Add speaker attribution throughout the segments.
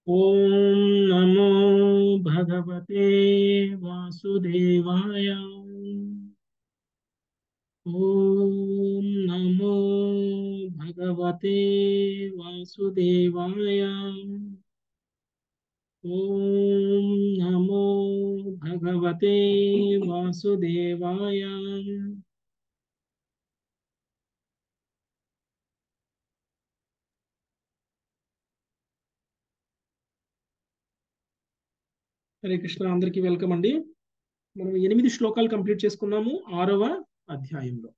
Speaker 1: ॐ नमो भगवते वासुदेवाय ॐ नमो भगवते वासुदेवाय ॐ नमो भगवते वासुदेवाय హరే కృష్ణ అందరికీ వెల్కమ్ అండి మనం ఎనిమిది శ్లోకాలు కంప్లీట్ చేసుకున్నాము ఆరవ అధ్యాయంలో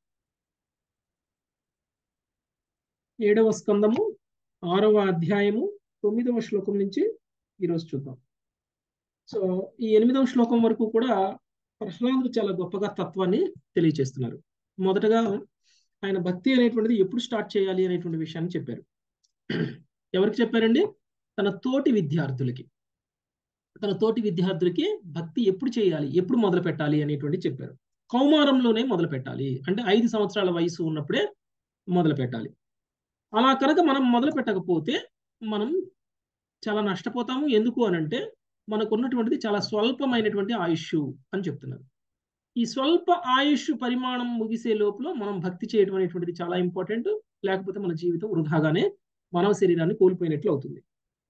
Speaker 1: ఏడవ స్కందము ఆరవ అధ్యాయము తొమ్మిదవ శ్లోకం నుంచి ఈరోజు చూద్దాం సో ఈ ఎనిమిదవ శ్లోకం వరకు కూడా ప్రహ్లాదుడు చాలా గొప్పగా తత్వాన్ని తెలియచేస్తున్నారు మొదటగా ఆయన భక్తి అనేటువంటిది ఎప్పుడు స్టార్ట్ చేయాలి అనేటువంటి విషయాన్ని చెప్పారు ఎవరికి చెప్పారండి తన తోటి విద్యార్థులకి తన తోటి విద్యార్థులకి భక్తి ఎప్పుడు చేయాలి ఎప్పుడు మొదలు పెట్టాలి అనేటువంటి చెప్పారు కౌమారంలోనే మొదలు పెట్టాలి అంటే ఐదు సంవత్సరాల వయసు ఉన్నప్పుడే మొదలు పెట్టాలి అలా కనుక మనం మొదలు పెట్టకపోతే మనం చాలా నష్టపోతాము ఎందుకు అనంటే మనకు ఉన్నటువంటిది చాలా స్వల్పమైనటువంటి ఆయుష్ అని చెప్తున్నారు ఈ స్వల్ప ఆయుష్ పరిమాణం ముగిసే లోపల మనం భక్తి చేయడం అనేటువంటిది చాలా ఇంపార్టెంట్ లేకపోతే మన జీవితం వృధాగానే మానవ శరీరాన్ని కోల్పోయినట్లు అవుతుంది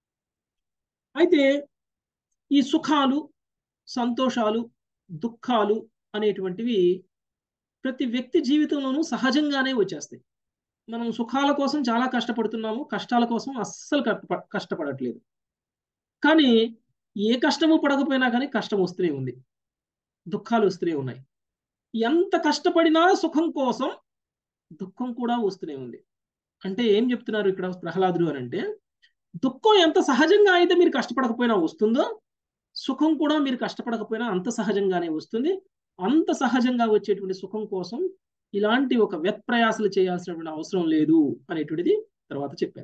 Speaker 1: అయితే ఈ సుఖాలు సంతోషాలు దుఃఖాలు అనేటువంటివి ప్రతి వ్యక్తి జీవితంలోనూ సహజంగానే వచ్చేస్తాయి మనం సుఖాల కోసం చాలా కష్టపడుతున్నాము కష్టాల కోసం అస్సలు కష్టపడట్లేదు కానీ ఏ కష్టము పడకపోయినా కానీ కష్టం వస్తూనే ఉంది దుఃఖాలు వస్తూనే ఉన్నాయి ఎంత కష్టపడినా సుఖం కోసం దుఃఖం కూడా వస్తూనే ఉంది అంటే ఏం చెప్తున్నారు ఇక్కడ ప్రహ్లాదుడు అని అంటే దుఃఖం ఎంత సహజంగా అయితే మీరు కష్టపడకపోయినా వస్తుందో సుఖం కూడా మీరు కష్టపడకపోయినా అంత సహజంగానే వస్తుంది అంత సహజంగా వచ్చేటువంటి సుఖం కోసం ఇలాంటి ఒక వ్యత్ప్రయాసలు చేయాల్సినటువంటి అవసరం లేదు అనేటువంటిది తర్వాత చెప్పారు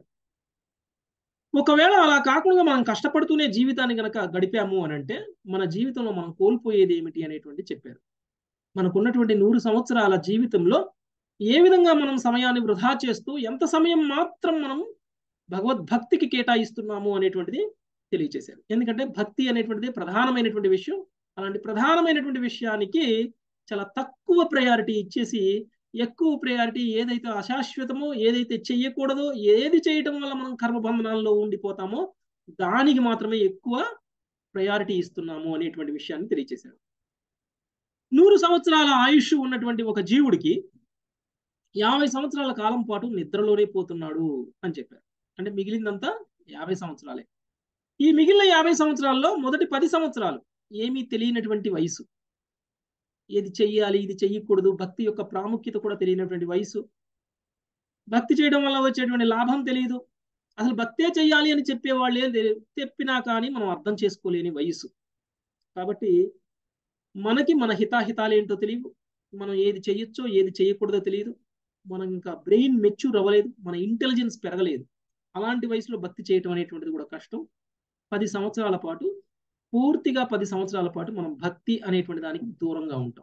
Speaker 1: ఒకవేళ అలా కాకుండా మనం కష్టపడుతూనే జీవితాన్ని గనక గడిపాము అని అంటే మన జీవితంలో మనం కోల్పోయేది ఏమిటి అనేటువంటి చెప్పారు మనకున్నటువంటి నూరు సంవత్సరాల జీవితంలో ఏ విధంగా మనం సమయాన్ని వృధా చేస్తూ ఎంత సమయం మాత్రం మనం భగవద్భక్తికి కేటాయిస్తున్నాము అనేటువంటిది తెలియచేశారు ఎందుకంటే భక్తి అనేటువంటిది ప్రధానమైనటువంటి విషయం అలాంటి ప్రధానమైనటువంటి విషయానికి చాలా తక్కువ ప్రయారిటీ ఇచ్చేసి ఎక్కువ ప్రయారిటీ ఏదైతే అశాశ్వతమో ఏదైతే చెయ్యకూడదో ఏది చేయటం వల్ల మనం కర్మబంధనాల్లో ఉండిపోతామో దానికి మాత్రమే ఎక్కువ ప్రయారిటీ ఇస్తున్నాము అనేటువంటి విషయాన్ని తెలియచేశారు నూరు సంవత్సరాల ఆయుష్ ఉన్నటువంటి ఒక జీవుడికి యాభై సంవత్సరాల కాలం పాటు నిద్రలోనే పోతున్నాడు అని చెప్పారు అంటే మిగిలిందంతా యాభై సంవత్సరాలే ఈ మిగిలిన యాభై సంవత్సరాల్లో మొదటి పది సంవత్సరాలు ఏమీ తెలియనటువంటి వయసు ఏది చెయ్యాలి ఇది చెయ్యకూడదు భక్తి యొక్క ప్రాముఖ్యత కూడా తెలియనటువంటి వయసు భక్తి చేయడం వల్ల వచ్చేటువంటి లాభం తెలియదు అసలు భక్తే చెయ్యాలి అని చెప్పేవాళ్ళు ఏం తెలియదు చెప్పినా కానీ మనం అర్థం చేసుకోలేని వయసు కాబట్టి మనకి మన హితాహితాలు ఏంటో తెలియదు మనం ఏది చెయ్యొచ్చో ఏది చేయకూడదో తెలియదు మనం ఇంకా బ్రెయిన్ మెచ్యూర్ అవ్వలేదు మన ఇంటెలిజెన్స్ పెరగలేదు అలాంటి వయసులో భక్తి చేయటం అనేటువంటిది కూడా కష్టం పది సంవత్సరాల పాటు పూర్తిగా పది సంవత్సరాల పాటు మనం భక్తి అనేటువంటి దానికి దూరంగా ఉంటాం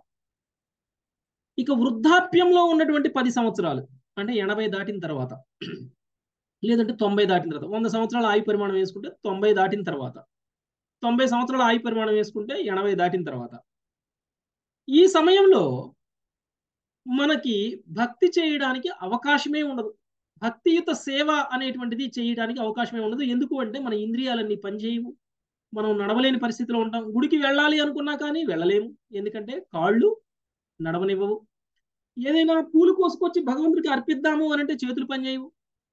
Speaker 1: ఇక వృద్ధాప్యంలో ఉన్నటువంటి పది సంవత్సరాలు అంటే ఎనభై దాటిన తర్వాత లేదంటే తొంభై దాటిన తర్వాత వంద సంవత్సరాల ఆయు పరిమాణం వేసుకుంటే తొంభై దాటిన తర్వాత తొంభై సంవత్సరాల ఆయు పరిమాణం వేసుకుంటే ఎనభై దాటిన తర్వాత ఈ సమయంలో మనకి భక్తి చేయడానికి అవకాశమే ఉండదు భక్తియుత సేవ అనేటువంటిది చేయడానికి అవకాశమే ఉండదు ఎందుకు అంటే మన ఇంద్రియాలన్నీ పనిచేయవు మనం నడవలేని పరిస్థితిలో ఉంటాం గుడికి వెళ్ళాలి అనుకున్నా కానీ వెళ్ళలేము ఎందుకంటే కాళ్ళు నడవనివ్వవు ఏదైనా పూలు కోసుకొచ్చి భగవంతుడికి అర్పిద్దాము అని అంటే చేతులు పనిచేయవు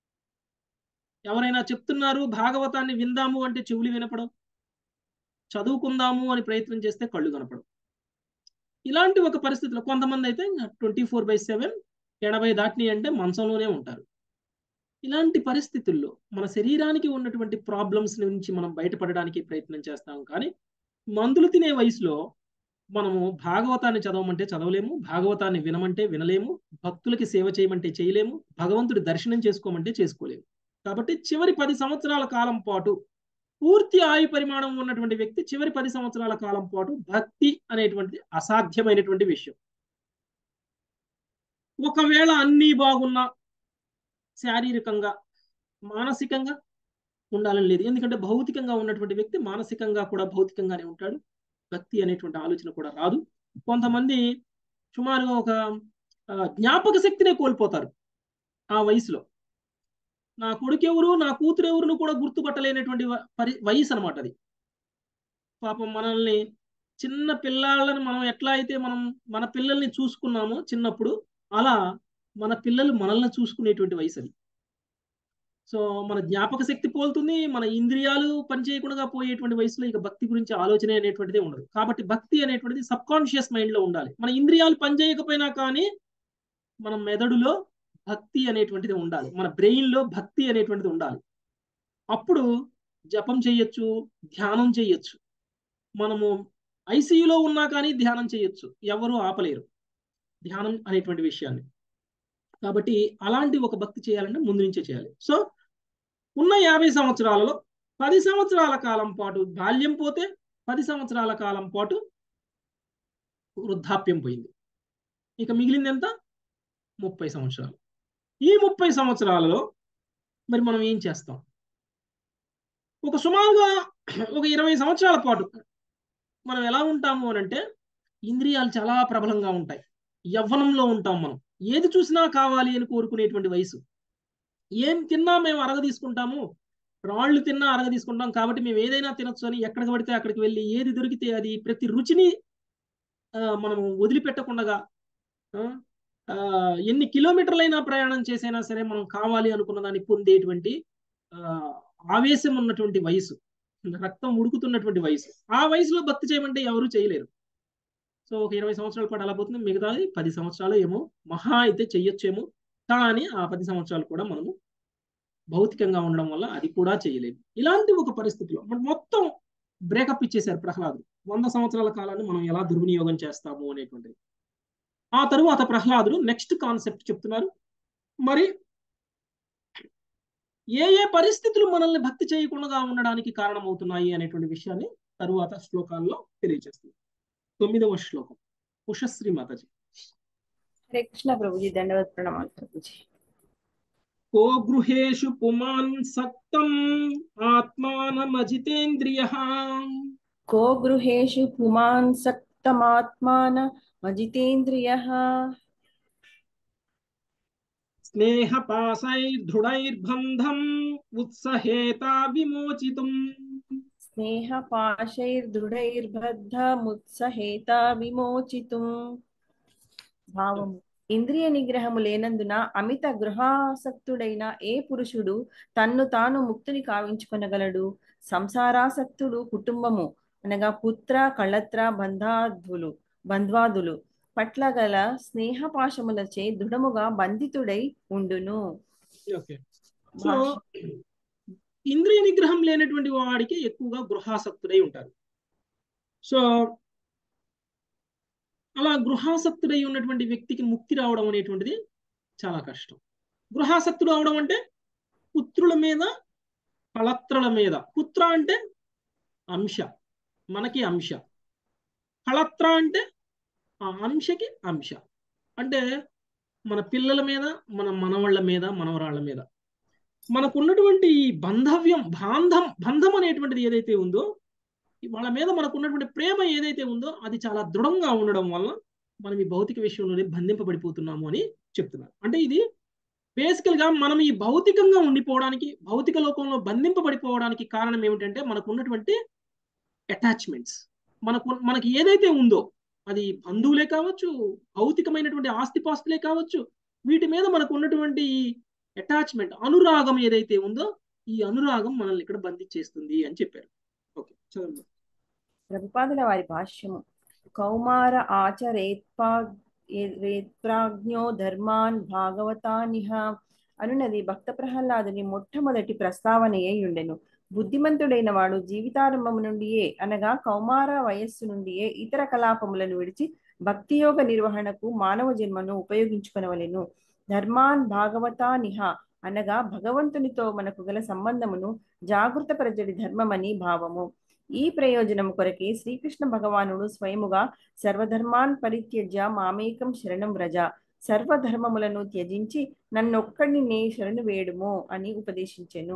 Speaker 1: ఎవరైనా చెప్తున్నారు భాగవతాన్ని విందాము అంటే చెవులు వినపడం చదువుకుందాము అని ప్రయత్నం చేస్తే కళ్ళు కనపడం ఇలాంటి ఒక పరిస్థితిలో కొంతమంది అయితే ట్వంటీ ఫోర్ బై సెవెన్ ఎనభై దాటిని అంటే మంచంలోనే ఉంటారు ఇలాంటి పరిస్థితుల్లో మన శరీరానికి ఉన్నటువంటి ప్రాబ్లమ్స్ నుంచి మనం బయటపడడానికి ప్రయత్నం చేస్తాం కానీ మందులు తినే వయసులో మనము భాగవతాన్ని చదవమంటే చదవలేము భాగవతాన్ని వినమంటే వినలేము భక్తులకి సేవ చేయమంటే చేయలేము భగవంతుడి దర్శనం చేసుకోమంటే చేసుకోలేము కాబట్టి చివరి పది సంవత్సరాల కాలం పాటు పూర్తి ఆయు పరిమాణం ఉన్నటువంటి వ్యక్తి చివరి పది సంవత్సరాల కాలం పాటు భక్తి అనేటువంటిది అసాధ్యమైనటువంటి విషయం ఒకవేళ అన్నీ బాగున్నా శారీరకంగా మానసికంగా ఉండాలని లేదు ఎందుకంటే భౌతికంగా ఉన్నటువంటి వ్యక్తి మానసికంగా కూడా భౌతికంగానే ఉంటాడు భక్తి అనేటువంటి ఆలోచన కూడా రాదు కొంతమంది సుమారుగా ఒక ఆ, జ్ఞాపక శక్తినే కోల్పోతారు ఆ వయసులో నా కొడుకు ఎవరు నా కూతురు ఎవరును కూడా గుర్తుపట్టలేనటువంటి వ- పరి వయసు అనమాట అది పాపం మనల్ని చిన్న పిల్లాళ్ళని మనం ఎట్లా అయితే మనం మన పిల్లల్ని చూసుకున్నామో చిన్నప్పుడు అలా మన పిల్లలు మనల్ని చూసుకునేటువంటి వయసు అది సో మన జ్ఞాపక శక్తి పోలుతుంది మన ఇంద్రియాలు పనిచేయకుండా పోయేటువంటి వయసులో ఇక భక్తి గురించి ఆలోచన అనేటువంటిది ఉండదు కాబట్టి భక్తి అనేటువంటిది సబ్ కాన్షియస్ మైండ్ లో ఉండాలి మన ఇంద్రియాలు పనిచేయకపోయినా కానీ మన మెదడులో భక్తి అనేటువంటిది ఉండాలి మన బ్రెయిన్ లో భక్తి అనేటువంటిది ఉండాలి అప్పుడు జపం చేయొచ్చు ధ్యానం చేయొచ్చు మనము ఐసీయూలో ఉన్నా కానీ ధ్యానం చేయొచ్చు ఎవరు ఆపలేరు ధ్యానం అనేటువంటి విషయాన్ని కాబట్టి అలాంటి ఒక భక్తి చేయాలంటే ముందు నుంచే చేయాలి సో ఉన్న యాభై సంవత్సరాలలో పది సంవత్సరాల కాలం పాటు బాల్యం పోతే పది సంవత్సరాల కాలం పాటు వృద్ధాప్యం పోయింది ఇక మిగిలింది ఎంత ముప్పై సంవత్సరాలు ఈ ముప్పై సంవత్సరాలలో మరి మనం ఏం చేస్తాం ఒక సుమారుగా ఒక ఇరవై సంవత్సరాల పాటు మనం ఎలా ఉంటాము అని అంటే ఇంద్రియాలు చాలా ప్రబలంగా ఉంటాయి యవ్వనంలో ఉంటాం మనం ఏది చూసినా కావాలి అని కోరుకునేటువంటి వయసు ఏం తిన్నా మేము అరగ తీసుకుంటాము రాళ్ళు తిన్నా అరగ తీసుకుంటాం కాబట్టి మేము ఏదైనా తినొచ్చు అని ఎక్కడికి పడితే అక్కడికి వెళ్ళి ఏది దొరికితే అది ప్రతి రుచిని ఆ, మనము వదిలిపెట్టకుండా ఆ, ఆ, ఎన్ని కిలోమీటర్లైనా ప్రయాణం చేసైనా సరే మనం కావాలి అనుకున్న దాన్ని పొందేటువంటి ఆ, ఆవేశం ఉన్నటువంటి వయసు రక్తం ఉడుకుతున్నటువంటి వయసు ఆ వయసులో భక్తి చేయమంటే ఎవరు చేయలేరు సో ఒక ఇరవై సంవత్సరాల పాటు అలా పోతుంది మిగతాది పది సంవత్సరాలు ఏమో మహా అయితే చెయ్యొచ్చేమో కానీ ఆ పది సంవత్సరాలు కూడా మనము భౌతికంగా ఉండడం వల్ల అది కూడా చేయలేదు ఇలాంటి ఒక పరిస్థితిలో మన మొత్తం బ్రేకప్ ఇచ్చేశారు ప్రహ్లాదు వంద సంవత్సరాల కాలాన్ని మనం ఎలా దుర్వినియోగం చేస్తాము అనేటువంటిది ఆ తరువాత ప్రహ్లాదుడు నెక్స్ట్ కాన్సెప్ట్ చెప్తున్నారు మరి ఏ ఏ పరిస్థితులు మనల్ని భక్తి చేయకుండా ఉండడానికి కారణమవుతున్నాయి అనేటువంటి విషయాన్ని తరువాత శ్లోకాల్లో తెలియజేస్తుంది తొమ్మిదవ శ్లోకం ఉషశ్రీ మాతాజీ
Speaker 2: హరే కృష్ణ ప్రభుజీ దండవత్ ప్రణామాలు ప్రభుజీ
Speaker 1: కో గృహేషు పుమాన్ సక్తం ఆత్మానమజితేంద్రియ
Speaker 2: కో గృహేషు పుమాన్ సక్తమాత్మాన మజితేంద్రియః
Speaker 1: స్నేహ పాశైర్దృఢైర్బంధం ఉత్సహేతా విమోచితం
Speaker 2: స్నేహ పాశైర్దృఢైర్బద్ధ ముత్సహేత విమోచితుం భావము ఇంద్రియ నిగ్రహము లేనందున అమిత గృహాసక్తుడైన ఏ పురుషుడు తన్ను తాను ముక్తిని కావించుకొనగలడు సంసారాసక్తుడు కుటుంబము అనగా పుత్ర కళత్ర బంధాదులు బంధ్వాదులు పట్ల గల స్నేహపాశములచే దృఢముగా బంధితుడై ఉండును
Speaker 1: ఓకే సో ఇంద్రియ నిగ్రహం లేనటువంటి వాడికి ఎక్కువగా గృహాసక్తుడై ఉంటారు సో అలా గృహాసక్తుడై ఉన్నటువంటి వ్యక్తికి ముక్తి రావడం అనేటువంటిది చాలా కష్టం గృహాసక్తుడు అవడం అంటే పుత్రుల మీద కళత్రల మీద పుత్ర అంటే అంశ మనకి అంశ కళత్ర అంటే ఆ అంశకి అంశ అంటే మన పిల్లల మీద మన మనవాళ్ళ మీద మనవరాళ్ళ మీద మనకున్నటువంటి ఈ బంధవ్యం బాంధం బంధం అనేటువంటిది ఏదైతే ఉందో వాళ్ళ మీద మనకు ఉన్నటువంటి ప్రేమ ఏదైతే ఉందో అది చాలా దృఢంగా ఉండడం వల్ల మనం ఈ భౌతిక విషయంలోనే బంధింపబడిపోతున్నాము అని చెప్తున్నారు అంటే ఇది బేసికల్ గా మనం ఈ భౌతికంగా ఉండిపోవడానికి భౌతిక లోకంలో బంధింపబడిపోవడానికి కారణం ఏమిటంటే మనకు ఉన్నటువంటి అటాచ్మెంట్స్ మనకు మనకి ఏదైతే ఉందో అది బంధువులే కావచ్చు భౌతికమైనటువంటి ఆస్తిపాస్తులే కావచ్చు వీటి మీద మనకు ఉన్నటువంటి అటాచ్మెంట్ అనురాగం ఏదైతే ఉందో ఈ అనురాగం మనల్ని ఇక్కడ బంధించేస్తుంది అని చెప్పారు ఓకే చదవండి
Speaker 2: ప్రభుపాదుల వారి భాష్యము కౌమార ఆచరేత్పా రేత్ప్రాజ్ఞో ధర్మాన్ భాగవతానిహ అనునది భక్త ప్రహ్లాదుని మొట్టమొదటి ప్రస్తావన అయి ఉండెను బుద్ధిమంతుడైన వాడు జీవితారంభము నుండియే అనగా కౌమార వయస్సు నుండియే ఇతర కలాపములను విడిచి భక్తియోగ నిర్వహణకు మానవ జన్మను ఉపయోగించుకొనవలెను ధర్మాన్ భాగవతానిహ అనగా భగవంతునితో మనకు గల సంబంధమును జాగృత ప్రజడి ధర్మమని భావము ఈ ప్రయోజనం కొరకే శ్రీకృష్ణ భగవానుడు స్వయముగా సర్వధర్మాన్ పరిత్యజ్య మామేకం శరణం వ్రజ సర్వధర్మములను త్యజించి నన్నొక్కడిని నే శరణు వేడుము అని ఉపదేశించెను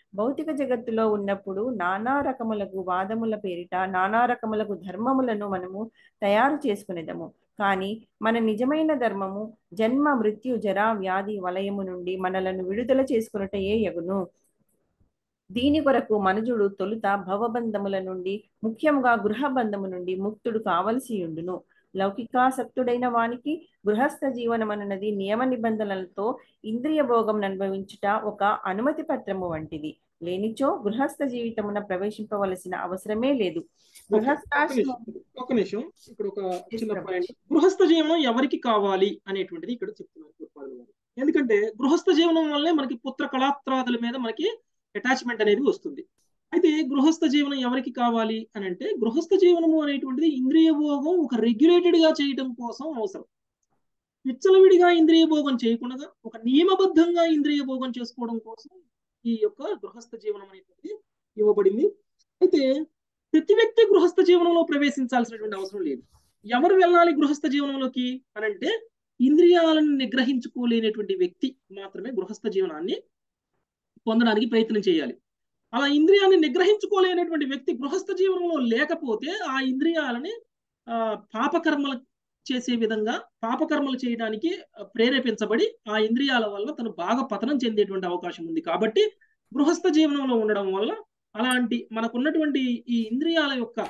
Speaker 2: భౌతిక జగత్తులో ఉన్నప్పుడు నానా రకములకు వాదముల పేరిట నానా రకములకు ధర్మములను మనము తయారు చేసుకునేదము కానీ మన నిజమైన ధర్మము జన్మ మృత్యు జరా వ్యాధి వలయము నుండి మనలను విడుదల చేసుకున్నటయే యగును దీని కొరకు మనుజుడు తొలుత భవబంధముల నుండి ముఖ్యముగా గృహబంధము నుండి ముక్తుడు కావలసి ఉండును లౌకికాసక్తుడైన వానికి గృహస్థ జీవనమన్నది నియమ నిబంధనలతో ఇంద్రియ భోగం అనుభవించుట ఒక అనుమతి పత్రము వంటిది లేనిచో గృహస్థ జీవితమున ప్రవేశింపవలసిన అవసరమే లేదు గృహస్థాశ్రమం
Speaker 1: ఒక నిమిషం ఇక్కడ ఒక చిన్న పాయింట్ గృహస్థ జీవనం ఎవరికి కావాలి అనేటువంటిది ఇక్కడ చెప్తున్నారు గురుపాదులు గారు ఎందుకంటే గృహస్థ జీవనం వల్లే మనకి పుత్ర కళాత్రాదుల మీద మనకి అటాచ్మెంట్ అనేది వస్తుంది అయితే గృహస్థ జీవనం ఎవరికి కావాలి అని అంటే గృహస్థ జీవనము అనేటువంటిది ఇంద్రియ భోగం ఒక రెగ్యులేటెడ్ గా చేయడం కోసం అవసరం విచ్చలవిడిగా ఇంద్రియ భోగం చేయకుండా ఒక నియమబద్ధంగా ఇంద్రియ భోగం చేసుకోవడం కోసం ఈ యొక్క గృహస్థ జీవనం అనేటువంటిది ఇవ్వబడింది అయితే ప్రతి వ్యక్తి గృహస్థ జీవనంలో ప్రవేశించాల్సినటువంటి అవసరం లేదు ఎవరు వెళ్ళాలి గృహస్థ జీవనంలోకి అని అంటే ఇంద్రియాలను నిగ్రహించుకోలేనటువంటి వ్యక్తి మాత్రమే గృహస్థ జీవనాన్ని పొందడానికి ప్రయత్నం చేయాలి అలా ఇంద్రియాన్ని నిగ్రహించుకోలేనటువంటి వ్యక్తి గృహస్థ జీవనంలో లేకపోతే ఆ ఇంద్రియాలని ఆ పాపకర్మలు చేసే విధంగా పాపకర్మలు చేయడానికి ప్రేరేపించబడి ఆ ఇంద్రియాల వల్ల తను బాగా పతనం చెందేటువంటి అవకాశం ఉంది కాబట్టి గృహస్థ జీవనంలో ఉండడం వల్ల అలాంటి మనకున్నటువంటి ఈ ఇంద్రియాల యొక్క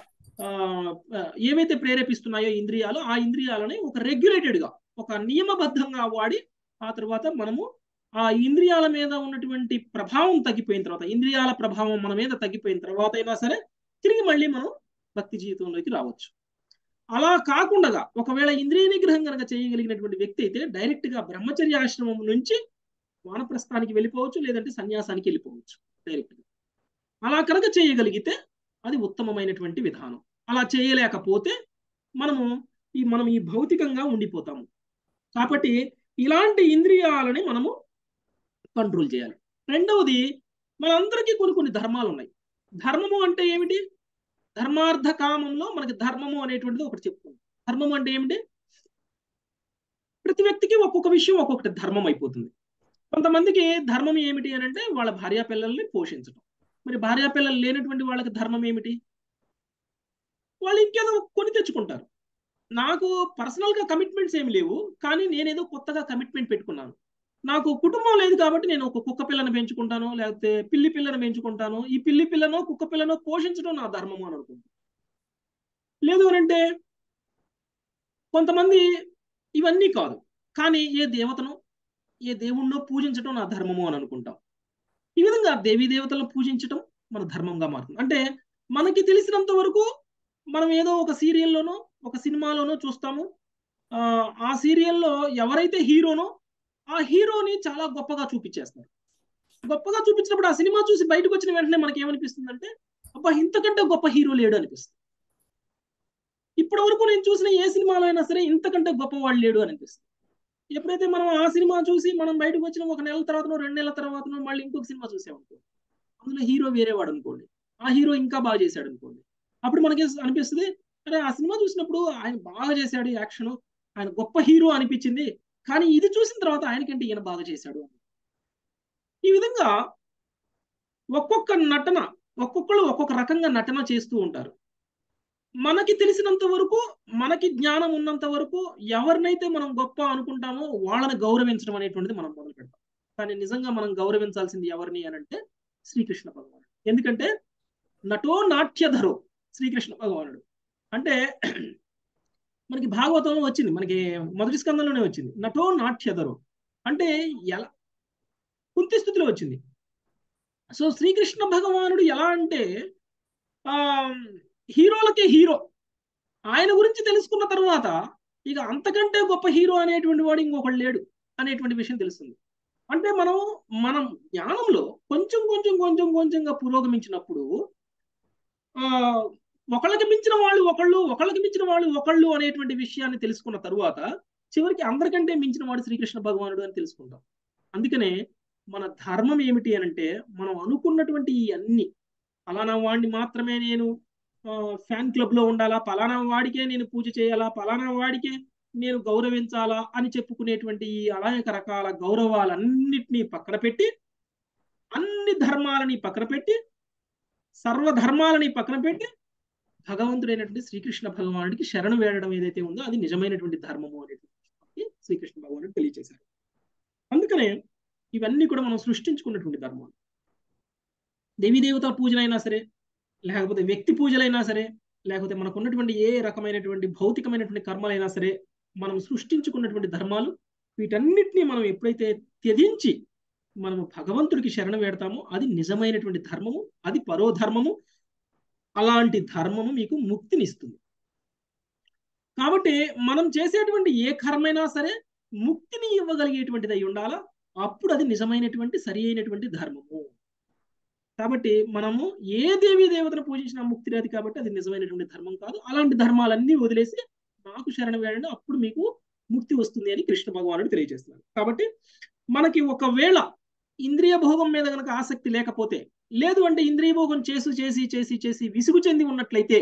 Speaker 1: ఏవైతే ప్రేరేపిస్తున్నాయో ఇంద్రియాలు ఆ ఇంద్రియాలని ఒక రెగ్యులేటెడ్ గా ఒక నియమబద్ధంగా వాడి ఆ తర్వాత మనము ఆ ఇంద్రియాల మీద ఉన్నటువంటి ప్రభావం తగ్గిపోయిన తర్వాత ఇంద్రియాల ప్రభావం మన మీద తగ్గిపోయిన తర్వాత అయినా సరే తిరిగి మళ్ళీ మనం భక్తి జీవితంలోకి రావచ్చు అలా కాకుండా ఒకవేళ ఇంద్రియ నిగ్రహం కనుక చేయగలిగినటువంటి వ్యక్తి అయితే డైరెక్ట్ గా బ్రహ్మచర్య ఆశ్రమం నుంచి వానప్రస్థానికి వెళ్ళిపోవచ్చు లేదంటే సన్యాసానికి వెళ్ళిపోవచ్చు డైరెక్ట్ గా అలా కనుక చేయగలిగితే అది ఉత్తమమైనటువంటి విధానం అలా చేయలేకపోతే మనము ఈ మనం ఈ భౌతికంగా ఉండిపోతాము కాబట్టి ఇలాంటి ఇంద్రియాలని మనము కంట్రోల్ చేయాలి రెండవది మనందరికీ కొన్ని కొన్ని ధర్మాలు ఉన్నాయి ధర్మము అంటే ఏమిటి ధర్మార్థ కామంలో మనకి ధర్మము అనేటువంటిది ఒకటి చెప్పుకుంది ధర్మం అంటే ఏమిటి ప్రతి వ్యక్తికి ఒక్కొక్క విషయం ఒక్కొక్కటి ధర్మం అయిపోతుంది కొంతమందికి ధర్మం ఏమిటి అని అంటే వాళ్ళ భార్యా పిల్లల్ని పోషించడం మరి భార్యా పిల్లలు లేనటువంటి వాళ్ళకి ధర్మం ఏమిటి వాళ్ళు ఇంకేదో కొని తెచ్చుకుంటారు నాకు పర్సనల్ గా కమిట్మెంట్స్ ఏమి లేవు కానీ నేనేదో కొత్తగా కమిట్మెంట్ పెట్టుకున్నాను నాకు కుటుంబం లేదు కాబట్టి నేను ఒక కుక్క పిల్లను పెంచుకుంటాను లేకపోతే పిల్లి పిల్లను పెంచుకుంటాను ఈ పిల్లి పిల్లను కుక్క పిల్లను పోషించడం నా ధర్మము అని అనుకుంటాను లేదు అంటే కొంతమంది ఇవన్నీ కాదు కానీ ఏ దేవతను ఏ దేవుణ్ణో పూజించడం నా ధర్మము అని అనుకుంటాం ఈ విధంగా దేవీ దేవతలను పూజించడం మన ధర్మంగా మారుతుంది అంటే మనకి తెలిసినంత వరకు మనం ఏదో ఒక సీరియల్లోనో ఒక సినిమాలోనో చూస్తాము ఆ సీరియల్లో ఎవరైతే హీరోనో ఆ హీరోని చాలా గొప్పగా చూపించేస్తారు గొప్పగా చూపించినప్పుడు ఆ సినిమా చూసి బయటకు వచ్చిన వెంటనే మనకి ఏమనిపిస్తుంది అంటే అబ్బా ఇంతకంటే గొప్ప హీరో లేడు అనిపిస్తుంది ఇప్పటి వరకు నేను చూసిన ఏ సినిమాలో అయినా సరే ఇంతకంటే గొప్పవాడు లేడు అనిపిస్తుంది ఎప్పుడైతే మనం ఆ సినిమా చూసి మనం బయటకు వచ్చిన ఒక నెల తర్వాతనో రెండు నెలల తర్వాతనో మళ్ళీ ఇంకొక సినిమా చూసామనుకో అందులో హీరో వేరేవాడు అనుకోండి ఆ హీరో ఇంకా బాగా చేశాడు అనుకోండి అప్పుడు మనకి అనిపిస్తుంది అరే ఆ సినిమా చూసినప్పుడు ఆయన బాగా చేశాడు యాక్షన్ ఆయన గొప్ప హీరో అనిపించింది కానీ ఇది చూసిన తర్వాత ఆయనకంటే ఈయన బాగా చేశాడు ఈ విధంగా ఒక్కొక్క నటన ఒక్కొక్కరు ఒక్కొక్క రకంగా నటన చేస్తూ ఉంటారు మనకి తెలిసినంత వరకు మనకి జ్ఞానం ఉన్నంత వరకు ఎవరినైతే మనం గొప్ప అనుకుంటామో వాళ్ళని గౌరవించడం అనేటువంటిది మనం మొదలు పెడతాం కానీ నిజంగా మనం గౌరవించాల్సింది ఎవరిని అని అంటే శ్రీకృష్ణ భగవానుడు ఎందుకంటే నటో నాట్యధరో శ్రీకృష్ణ భగవానుడు అంటే మనకి భాగవతంలో వచ్చింది మనకి మొదటి స్కందంలోనే వచ్చింది నటో నాట్యధరో అంటే ఎలా కుంతి స్థితిలో వచ్చింది సో శ్రీకృష్ణ భగవానుడు ఎలా అంటే ఆ హీరోలకే హీరో ఆయన గురించి తెలుసుకున్న తర్వాత ఇక అంతకంటే గొప్ప హీరో అనేటువంటి వాడు ఇంకొకడు లేడు అనేటువంటి విషయం తెలుస్తుంది అంటే మనం మనం జ్ఞానంలో కొంచెం కొంచెం కొంచెం కొంచెంగా పురోగమించినప్పుడు ఆ ఒకళ్ళకి మించిన వాళ్ళు ఒకళ్ళు ఒకళ్ళకి మించిన వాళ్ళు ఒకళ్ళు అనేటువంటి విషయాన్ని తెలుసుకున్న తరువాత చివరికి అందరికంటే మించిన వాడు శ్రీకృష్ణ భగవానుడు అని తెలుసుకుంటాం అందుకనే మన ధర్మం ఏమిటి అని అంటే మనం అనుకున్నటువంటి ఈ అన్ని ఫలానా వాడిని మాత్రమే నేను ఫ్యాన్ క్లబ్ లో ఉండాలా పలానా వాడికే నేను పూజ చేయాలా పలానా వాడికే నేను గౌరవించాలా అని చెప్పుకునేటువంటి ఈ అనేక రకాల గౌరవాలన్నిటినీ పక్కన పెట్టి అన్ని ధర్మాలని పక్కన పెట్టి సర్వధర్మాలని పక్కన పెట్టి భగవంతుడైనటువంటి శ్రీకృష్ణ భగవానుడికి శరణు వేడడం ఏదైతే ఉందో అది నిజమైనటువంటి ధర్మము అనేటువంటి శ్రీకృష్ణ భగవానుడు తెలియజేశారు అందుకనే ఇవన్నీ కూడా మనం సృష్టించుకున్నటువంటి ధర్మాలు దేవీ దేవతల పూజలైనా సరే లేకపోతే వ్యక్తి పూజలైనా సరే లేకపోతే మనకు ఉన్నటువంటి ఏ రకమైనటువంటి భౌతికమైనటువంటి కర్మలైనా సరే మనం సృష్టించుకున్నటువంటి ధర్మాలు వీటన్నిటిని మనం ఎప్పుడైతే త్యజించి మనము భగవంతుడికి శరణ వేడతామో అది నిజమైనటువంటి ధర్మము అది పరోధర్మము అలాంటి ధర్మము మీకు ముక్తినిస్తుంది కాబట్టి మనం చేసేటువంటి ఏ కర్మైనా సరే ముక్తిని ఇవ్వగలిగేటువంటిది అయి ఉండాలా అప్పుడు అది నిజమైనటువంటి సరి అయినటువంటి ధర్మము కాబట్టి మనము ఏ దేవీ దేవతను పూజించిన ముక్తి రాదు కాబట్టి అది నిజమైనటువంటి ధర్మం కాదు అలాంటి ధర్మాలన్నీ వదిలేసి నాకు శరణ వేడండి అప్పుడు మీకు ముక్తి వస్తుంది అని కృష్ణ భగవానుడు తెలియజేస్తున్నారు కాబట్టి మనకి ఒకవేళ ఇంద్రియ భోగం మీద కనుక ఆసక్తి లేకపోతే లేదు అంటే ఇంద్రియ భోగం చేసి చేసి చేసి చేసి విసుగు చెంది ఉన్నట్లయితే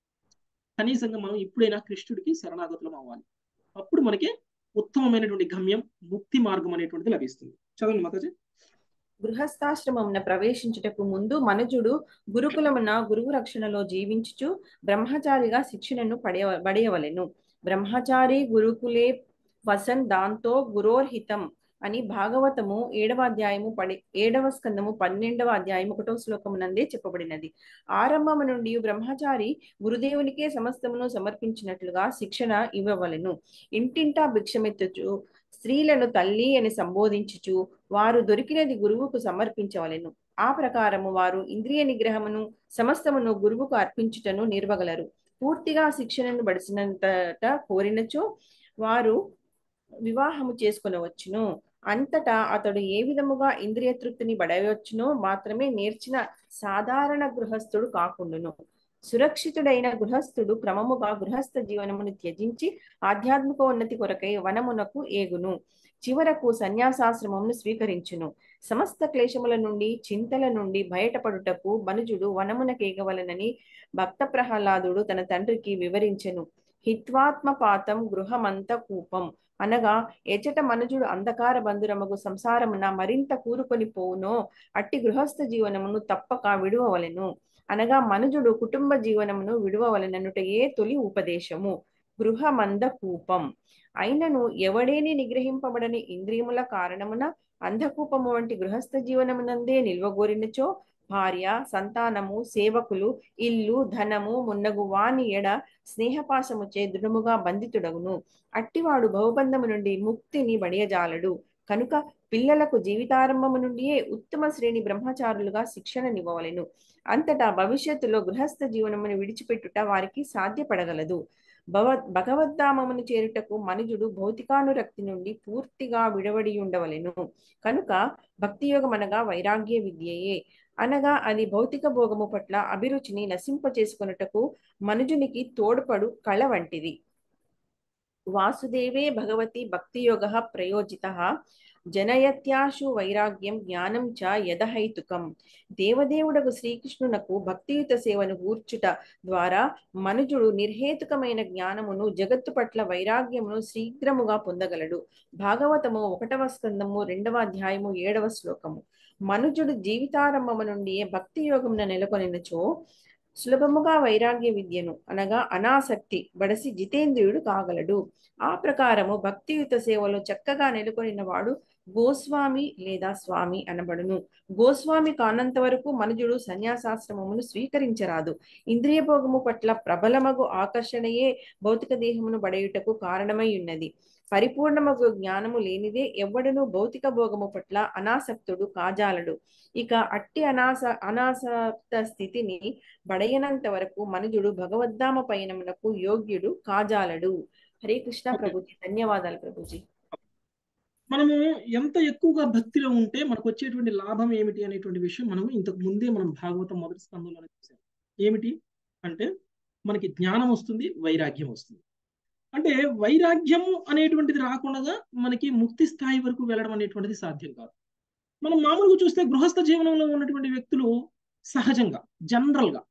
Speaker 1: కనీసంగా మనం ఇప్పుడైనా కృష్ణుడికి శరణాగతులం అవ్వాలి అప్పుడు మనకి ఉత్తమమైనటువంటి గమ్యం ముక్తి మార్గం అనేటువంటిది లభిస్తుంది చదవండి మాతాజీ
Speaker 2: గృహస్థాశ్రమమున ప్రవేశించుటకు ముందు మనుజుడు గురుకులమున గురువు రక్షణలో జీవించుచు బ్రహ్మచారిగా శిక్షణను పడేయ పడేయవలెను బ్రహ్మచారి గురుకులే వసన్ దాంతో గురోర్హితం అని భాగవతము ఏడవ అధ్యాయము పడి ఏడవ స్కందము పన్నెండవ అధ్యాయం ఒకటో శ్లోకమునందే చెప్పబడినది ఆరంభము నుండి బ్రహ్మచారి గురుదేవునికే సమస్తమును సమర్పించినట్లుగా శిక్షణ ఇవ్వవలెను ఇంటింటా భిక్షమెత్తుచు స్త్రీలను తల్లి అని సంబోధించుచు వారు దొరికినది గురువుకు సమర్పించవలెను ఆ ప్రకారము వారు ఇంద్రియ నిగ్రహమును సమస్తమును గురువుకు అర్పించుటను నిర్వగలరు పూర్తిగా శిక్షణను బడిసినంతట కోరినచో వారు వివాహము చేసుకునవచ్చును అంతటా అతడు ఏ విధముగా ఇంద్రియ తృప్తిని బడవచ్చునో మాత్రమే నేర్చిన సాధారణ గృహస్థుడు కాకుండును సురక్షితుడైన గృహస్థుడు క్రమముగా గృహస్థ జీవనమును త్యజించి ఆధ్యాత్మిక ఉన్నతి కొరకై వనమునకు ఏగును చివరకు సన్యాసాశ్రమమును స్వీకరించును సమస్త క్లేశముల నుండి చింతల నుండి బయటపడుటకు మనుజుడు వనమునకేగవలనని భక్త ప్రహ్లాదుడు తన తండ్రికి వివరించెను హిత్వాత్మపాతం గృహమంత కూపం అనగా ఎచట మనుజుడు అంధకార బంధురమగు సంసారమున మరింత కూరుకొని పోవునో అట్టి గృహస్థ జీవనమును తప్పక విడువవలెను అనగా మనుజుడు కుటుంబ జీవనమును విడువవలెననుటయే తొలి ఉపదేశము గృహమంద కూపం అయినను ఎవడేని నిగ్రహింపబడని ఇంద్రియముల కారణమున అంధకూపము వంటి గృహస్థ జీవనమునందే నిల్వగోరినచో భార్య సంతానము సేవకులు ఇల్లు ధనము మున్నగు వాని ఎడ స్నేహపాసముచే దృఢముగా బంధితుడగును అట్టివాడు భవబంధము నుండి ముక్తిని బడియజాలడు కనుక పిల్లలకు జీవితారంభము నుండియే ఉత్తమ శ్రేణి బ్రహ్మచారులుగా శిక్షణనివ్వవలెను అంతటా భవిష్యత్తులో గృహస్థ జీవనమును విడిచిపెట్టుట వారికి సాధ్యపడగలదు భవ భగవద్ధామమును చేరుటకు మనుజుడు భౌతికానురక్తి నుండి పూర్తిగా విడవడి ఉండవలెను కనుక భక్తి యోగం అనగా వైరాగ్య విద్యయే అనగా అది భౌతిక భోగము పట్ల అభిరుచిని నశింపచేసుకొనుటకు మనుజునికి తోడ్పడు కళ వంటిది వాసుదేవే భగవతి భక్తి యోగ ప్రయోజిత జనయత్యాశు వైరాగ్యం జ్ఞానం చ యదహైతుకం దేవదేవుడకు శ్రీకృష్ణునకు భక్తియుత సేవను గూర్చుట ద్వారా మనుజుడు నిర్హేతుకమైన జ్ఞానమును జగత్తు పట్ల వైరాగ్యమును శీఘ్రముగా పొందగలడు భాగవతము ఒకటవ స్కందము రెండవ అధ్యాయము ఏడవ శ్లోకము మనుజుడు జీవితారంభము నుండి భక్తి యోగమున నెలకొనినచో సులభముగా వైరాగ్య విద్యను అనగా అనాసక్తి బడసి జితేంద్రియుడు కాగలడు ఆ ప్రకారము భక్తియుత సేవలో చక్కగా నెలకొనిన వాడు గోస్వామి లేదా స్వామి అనబడును గోస్వామి కానంత వరకు మనుజుడు సన్యాసాశ్రమమును స్వీకరించరాదు ఇంద్రియ భోగము పట్ల ప్రబలమగు ఆకర్షణయే భౌతిక దేహమును బడయుటకు కారణమై ఉన్నది పరిపూర్ణమగు జ్ఞానము లేనిదే ఎవ్వడను భౌతిక భోగము పట్ల అనాసక్తుడు కాజాలడు ఇక అట్టి అనాస అనాసక్త స్థితిని బడయనంత వరకు మనుజుడు భగవద్ధామ పయనమునకు యోగ్యుడు కాజాలడు హరే కృష్ణ ప్రభుజీ ధన్యవాదాలు ప్రభుజీ
Speaker 1: మనము ఎంత ఎక్కువగా భక్తిలో ఉంటే మనకు వచ్చేటువంటి లాభం ఏమిటి అనేటువంటి విషయం మనం ఇంతకు ముందే మనం భాగవతం మొదటి స్కందంలోనే చూసాం ఏమిటి అంటే మనకి జ్ఞానం వస్తుంది వైరాగ్యం వస్తుంది అంటే వైరాగ్యము అనేటువంటిది రాకుండా మనకి ముక్తి స్థాయి వరకు వెళ్ళడం అనేటువంటిది సాధ్యం కాదు మనం మామూలుగా చూస్తే గృహస్థ జీవనంలో ఉన్నటువంటి వ్యక్తులు సహజంగా జనరల్ గా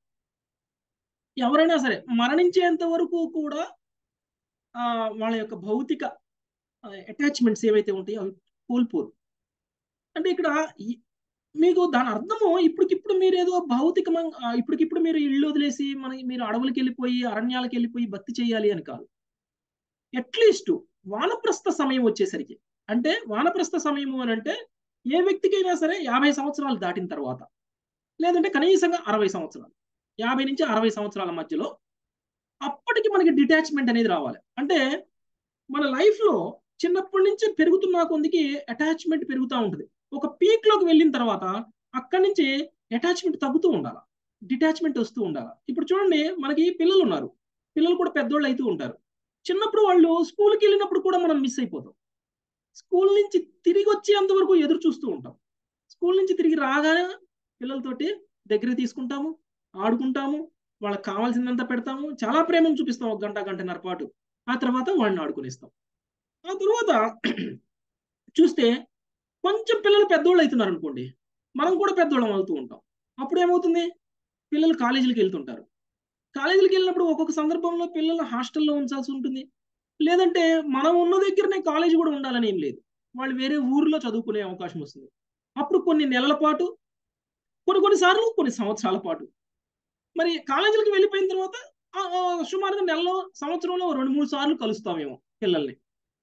Speaker 1: ఎవరైనా సరే మరణించేంత వరకు కూడా ఆ వాళ్ళ యొక్క భౌతిక అటాచ్మెంట్స్ ఏవైతే ఉంటాయో అవి కోల్పోరు అంటే ఇక్కడ మీకు దాని అర్థము ఇప్పటికిప్పుడు మీరు ఏదో భౌతికమంగా ఇప్పటికిప్పుడు మీరు ఇల్లు వదిలేసి మన మీరు అడవులకి వెళ్ళిపోయి అరణ్యాలకు వెళ్ళిపోయి భక్తి చేయాలి అని కాదు అట్లీస్ట్ వానప్రస్థ సమయం వచ్చేసరికి అంటే వానప్రస్థ సమయము అని అంటే ఏ వ్యక్తికైనా సరే యాభై సంవత్సరాలు దాటిన తర్వాత లేదంటే కనీసంగా అరవై సంవత్సరాలు యాభై నుంచి అరవై సంవత్సరాల మధ్యలో అప్పటికి మనకి డిటాచ్మెంట్ అనేది రావాలి అంటే మన లైఫ్లో చిన్నప్పటి నుంచి పెరుగుతున్న కొందికి అటాచ్మెంట్ పెరుగుతూ ఉంటుంది ఒక పీక్ లోకి వెళ్ళిన తర్వాత అక్కడి నుంచి అటాచ్మెంట్ తగ్గుతూ ఉండాలి డిటాచ్మెంట్ వస్తూ ఉండాలి ఇప్పుడు చూడండి మనకి పిల్లలు ఉన్నారు పిల్లలు కూడా పెద్దోళ్ళు అవుతూ ఉంటారు చిన్నప్పుడు వాళ్ళు స్కూల్కి వెళ్ళినప్పుడు కూడా మనం మిస్ అయిపోతాం స్కూల్ నుంచి తిరిగి వచ్చేంత వరకు ఎదురు చూస్తూ ఉంటాం స్కూల్ నుంచి తిరిగి రాగానే పిల్లలతోటి దగ్గర తీసుకుంటాము ఆడుకుంటాము వాళ్ళకి కావాల్సిందంత పెడతాము చాలా ప్రేమను చూపిస్తాం ఒక గంట గంటన్నర పాటు ఆ తర్వాత వాళ్ళని ఆడుకునిస్తాం ఆ తర్వాత చూస్తే కొంచెం పిల్లలు పెద్దోళ్ళు అవుతున్నారు అనుకోండి మనం కూడా పెద్దోళ్ళం అవుతూ ఉంటాం అప్పుడు ఏమవుతుంది పిల్లలు కాలేజీలకు వెళ్తుంటారు కాలేజీలకు వెళ్ళినప్పుడు ఒక్కొక్క సందర్భంలో పిల్లలు హాస్టల్లో ఉంచాల్సి ఉంటుంది లేదంటే మనం ఉన్న దగ్గరనే కాలేజీ కూడా ఉండాలని ఏం లేదు వాళ్ళు వేరే ఊర్లో చదువుకునే అవకాశం వస్తుంది అప్పుడు కొన్ని నెలల పాటు కొన్ని కొన్నిసార్లు కొన్ని సంవత్సరాల పాటు మరి కాలేజీలకు వెళ్ళిపోయిన తర్వాత సుమారుగా నెలలో సంవత్సరంలో రెండు మూడు సార్లు కలుస్తామేమో పిల్లల్ని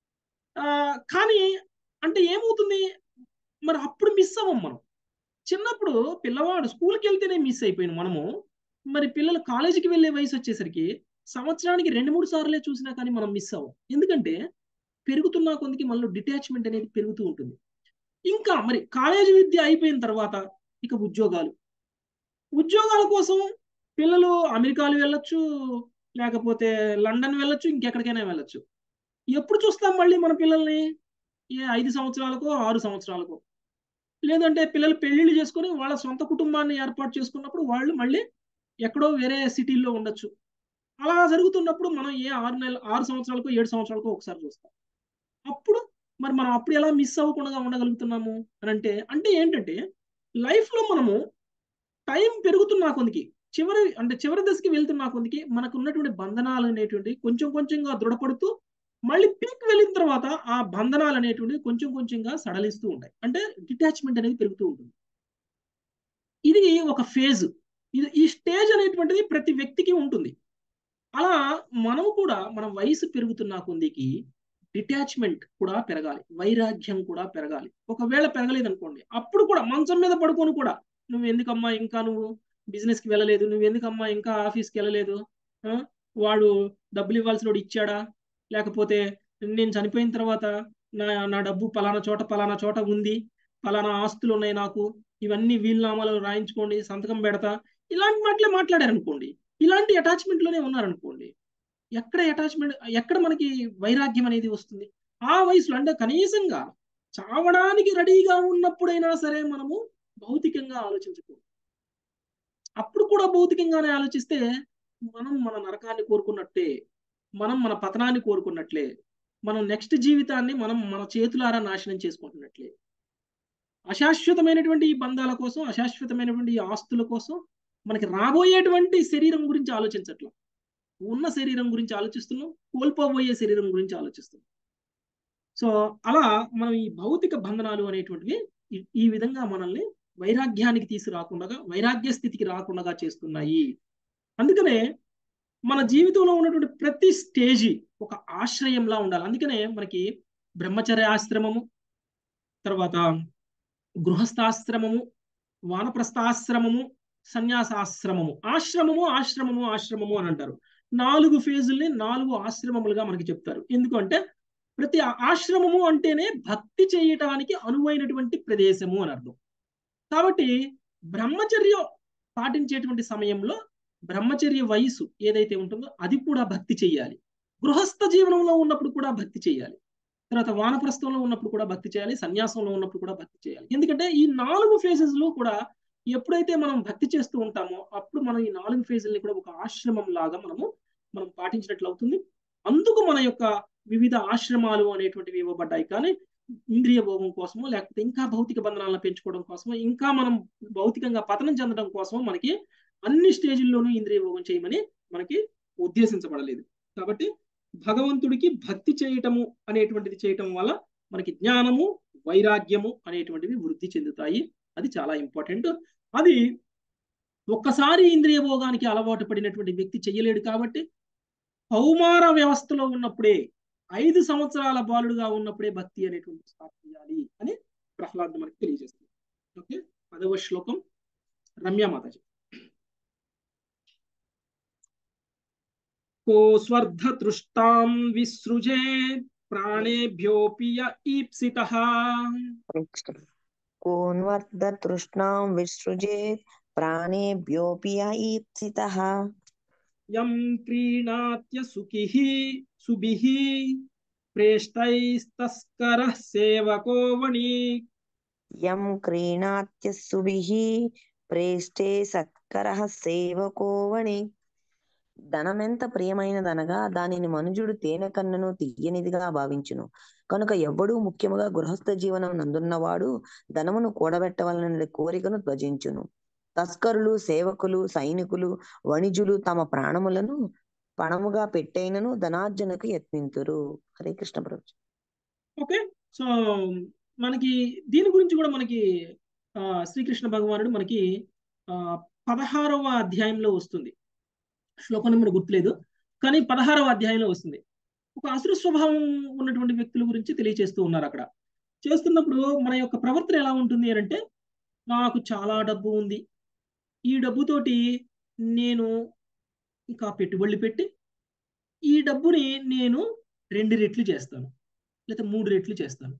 Speaker 1: కానీ అంటే ఏమవుతుంది మరి అప్పుడు మిస్ అవ్వం మనం చిన్నప్పుడు పిల్లవాడు స్కూల్కి వెళ్తేనే మిస్ అయిపోయిన మనము మరి పిల్లలు కాలేజీకి వెళ్ళే వయసు వచ్చేసరికి సంవత్సరానికి రెండు మూడు సార్లే చూసినా కానీ మనం మిస్ అవ్వం ఎందుకంటే పెరుగుతున్న కొందికి మనలో డిటాచ్మెంట్ అనేది పెరుగుతూ ఉంటుంది ఇంకా మరి కాలేజీ విద్య అయిపోయిన తర్వాత ఇక ఉద్యోగాలు ఉద్యోగాల కోసం పిల్లలు అమెరికాలు వెళ్ళొచ్చు లేకపోతే లండన్ వెళ్ళొచ్చు ఇంకెక్కడికైనా వెళ్ళొచ్చు ఎప్పుడు చూస్తాం మళ్ళీ మన పిల్లల్ని ఏ ఐదు సంవత్సరాలకో ఆరు సంవత్సరాలకో లేదంటే పిల్లలు పెళ్లిళ్ళు చేసుకొని వాళ్ళ సొంత కుటుంబాన్ని ఏర్పాటు చేసుకున్నప్పుడు వాళ్ళు మళ్ళీ ఎక్కడో వేరే సిటీల్లో ఉండొచ్చు అలా జరుగుతున్నప్పుడు మనం ఏ ఆరు నెలలు ఆరు సంవత్సరాలకు ఏడు సంవత్సరాలకు ఒకసారి చూస్తాం అప్పుడు మరి మనం అప్పుడు ఎలా మిస్ అవ్వకుండా ఉండగలుగుతున్నాము అని అంటే అంటే ఏంటంటే లైఫ్లో మనము టైం పెరుగుతున్నా కొందికి చివరి అంటే చివరి దశకి వెళ్తున్నా కొందికి మనకు ఉన్నటువంటి బంధనాలు అనేటువంటి కొంచెం కొంచెంగా దృఢపడుతూ మళ్ళీ పీక్ వెళ్ళిన తర్వాత ఆ బంధనాలు అనేటువంటి కొంచెం కొంచెంగా సడలిస్తూ ఉంటాయి అంటే డిటాచ్మెంట్ అనేది పెరుగుతూ ఉంటుంది ఇది ఒక ఫేజ్ ఇది ఈ స్టేజ్ అనేటువంటిది ప్రతి వ్యక్తికి ఉంటుంది అలా మనం కూడా మన వయసు పెరుగుతున్న కొందికి డిటాచ్మెంట్ కూడా పెరగాలి వైరాగ్యం కూడా పెరగాలి ఒకవేళ పెరగలేదు అనుకోండి అప్పుడు కూడా మంచం మీద పడుకొని కూడా నువ్వు ఎందుకమ్మా ఇంకా నువ్వు బిజినెస్కి వెళ్ళలేదు నువ్వు ఎందుకమ్మా ఇంకా ఆఫీస్కి వెళ్ళలేదు వాడు డబ్బులు ఇవ్వాల్సిన ఇచ్చాడా లేకపోతే నేను చనిపోయిన తర్వాత నా నా డబ్బు పలానా చోట పలానా చోట ఉంది పలానా ఆస్తులు ఉన్నాయి నాకు ఇవన్నీ వీలునామాలు రాయించుకోండి సంతకం పెడతా ఇలాంటి మాటలే మాట్లాడారు అనుకోండి ఇలాంటి అటాచ్మెంట్లోనే ఉన్నారనుకోండి ఎక్కడ అటాచ్మెంట్ ఎక్కడ మనకి వైరాగ్యం అనేది వస్తుంది ఆ వయసులో అంటే కనీసంగా చావడానికి రెడీగా ఉన్నప్పుడైనా సరే మనము భౌతికంగా ఆలోచించకూడదు అప్పుడు కూడా భౌతికంగానే ఆలోచిస్తే మనం మన నరకాన్ని కోరుకున్నట్టే మనం మన పతనాన్ని కోరుకున్నట్లే మనం నెక్స్ట్ జీవితాన్ని మనం మన చేతులారా నాశనం చేసుకుంటున్నట్లే అశాశ్వతమైనటువంటి ఈ బంధాల కోసం అశాశ్వతమైనటువంటి ఈ ఆస్తుల కోసం మనకి రాబోయేటువంటి శరీరం గురించి ఆలోచించట్లా ఉన్న శరీరం గురించి ఆలోచిస్తున్నాం కోల్పోబోయే శరీరం గురించి ఆలోచిస్తున్నాం సో అలా మనం ఈ భౌతిక బంధనాలు అనేటువంటివి ఈ విధంగా మనల్ని వైరాగ్యానికి తీసుకురాకుండా వైరాగ్య స్థితికి రాకుండా చేస్తున్నాయి అందుకనే మన జీవితంలో ఉన్నటువంటి ప్రతి స్టేజీ ఒక ఆశ్రయంలా ఉండాలి అందుకనే మనకి బ్రహ్మచర్య ఆశ్రమము తర్వాత గృహస్థాశ్రమము వానప్రస్థాశ్రమము సన్యాసాశ్రమము ఆశ్రమము ఆశ్రమము ఆశ్రమము అని అంటారు నాలుగు ఫేజుల్ని నాలుగు ఆశ్రమములుగా మనకి చెప్తారు ఎందుకంటే ప్రతి ఆశ్రమము అంటేనే భక్తి చేయటానికి అనువైనటువంటి ప్రదేశము అని అర్థం కాబట్టి బ్రహ్మచర్యం పాటించేటువంటి సమయంలో బ్రహ్మచర్య వయసు ఏదైతే ఉంటుందో అది కూడా భక్తి చేయాలి గృహస్థ జీవనంలో ఉన్నప్పుడు కూడా భక్తి చేయాలి తర్వాత వానప్రస్థంలో ఉన్నప్పుడు కూడా భక్తి చేయాలి సన్యాసంలో ఉన్నప్పుడు కూడా భక్తి చేయాలి ఎందుకంటే ఈ నాలుగు ఫేజెస్ లో కూడా ఎప్పుడైతే మనం భక్తి చేస్తూ ఉంటామో అప్పుడు మనం ఈ నాలుగు ఫేజుల్ని కూడా ఒక ఆశ్రమం లాగా మనము మనం పాటించినట్లు అవుతుంది అందుకు మన యొక్క వివిధ ఆశ్రమాలు అనేటువంటివి ఇవ్వబడ్డాయి కానీ ఇంద్రియ భోగం కోసమో లేకపోతే ఇంకా భౌతిక బంధనాలను పెంచుకోవడం కోసమో ఇంకా మనం భౌతికంగా పతనం చెందడం కోసమో మనకి అన్ని స్టేజ్ల్లోనూ ఇంద్రియ భోగం చేయమని మనకి ఉద్దేశించబడలేదు కాబట్టి భగవంతుడికి భక్తి చేయటము అనేటువంటిది చేయటం వల్ల మనకి జ్ఞానము వైరాగ్యము అనేటువంటివి వృద్ధి చెందుతాయి అది చాలా ఇంపార్టెంట్ అది ఒక్కసారి ఇంద్రియ భోగానికి అలవాటు పడినటువంటి వ్యక్తి చెయ్యలేడు కాబట్టి కౌమార వ్యవస్థలో ఉన్నప్పుడే ఐదు సంవత్సరాల బాలుడుగా ఉన్నప్పుడే భక్తి అనేటువంటి స్టార్ట్ చేయాలి అని ప్రహ్లాద్ మనకి తెలియజేస్తుంది ఓకే పదవ శ్లోకం రమ్య మాతాజీ को स्वर्धतृष्टां विसृजेत् प्राणेभ्योऽपि य ईप्सितः
Speaker 3: कोन्वर्धतृष्णां विसृजेत् प्राणेभ्योऽपि य ईप्सितः
Speaker 1: यं क्रीणात्य सुखिः सुभिः प्रेष्टैस्तस्करः सेवको वणि
Speaker 3: यं क्रीणात्य सुभिः ప్రేష్టే సత్కరః సేవకోవణి ధనమెంత ప్రియమైనదనగా దానిని మనుజుడు తేనె కన్నును తీయనిదిగా భావించును కనుక ఎవ్వడూ ముఖ్యముగా గృహస్థ జీవనం నందున్నవాడు ధనమును కూడబెట్టవలనని కోరికను త్వజించును తస్కరులు సేవకులు సైనికులు వణిజులు తమ ప్రాణములను పణముగా పెట్టైనను ధనార్జనకు యత్నింతురు హరే కృష్ణ ప్రభు
Speaker 1: ఓకే సో మనకి దీని గురించి కూడా మనకి ఆ, శ్రీకృష్ణ భగవానుడు మనకి ఆ, పదహారవ అధ్యాయంలో వస్తుంది శ్లోకం నెంబర్ గుర్తులేదు కానీ పదహారవ అధ్యాయంలో వస్తుంది ఒక అసురు స్వభావం ఉన్నటువంటి వ్యక్తుల గురించి తెలియచేస్తూ ఉన్నారు అక్కడ చేస్తున్నప్పుడు మన యొక్క ప్రవర్తన ఎలా ఉంటుంది అని అంటే నాకు చాలా డబ్బు ఉంది ఈ డబ్బుతోటి నేను ఇంకా పెట్టుబడులు పెట్టి ఈ డబ్బుని నేను రెండు రెట్లు చేస్తాను లేదా మూడు రెట్లు చేస్తాను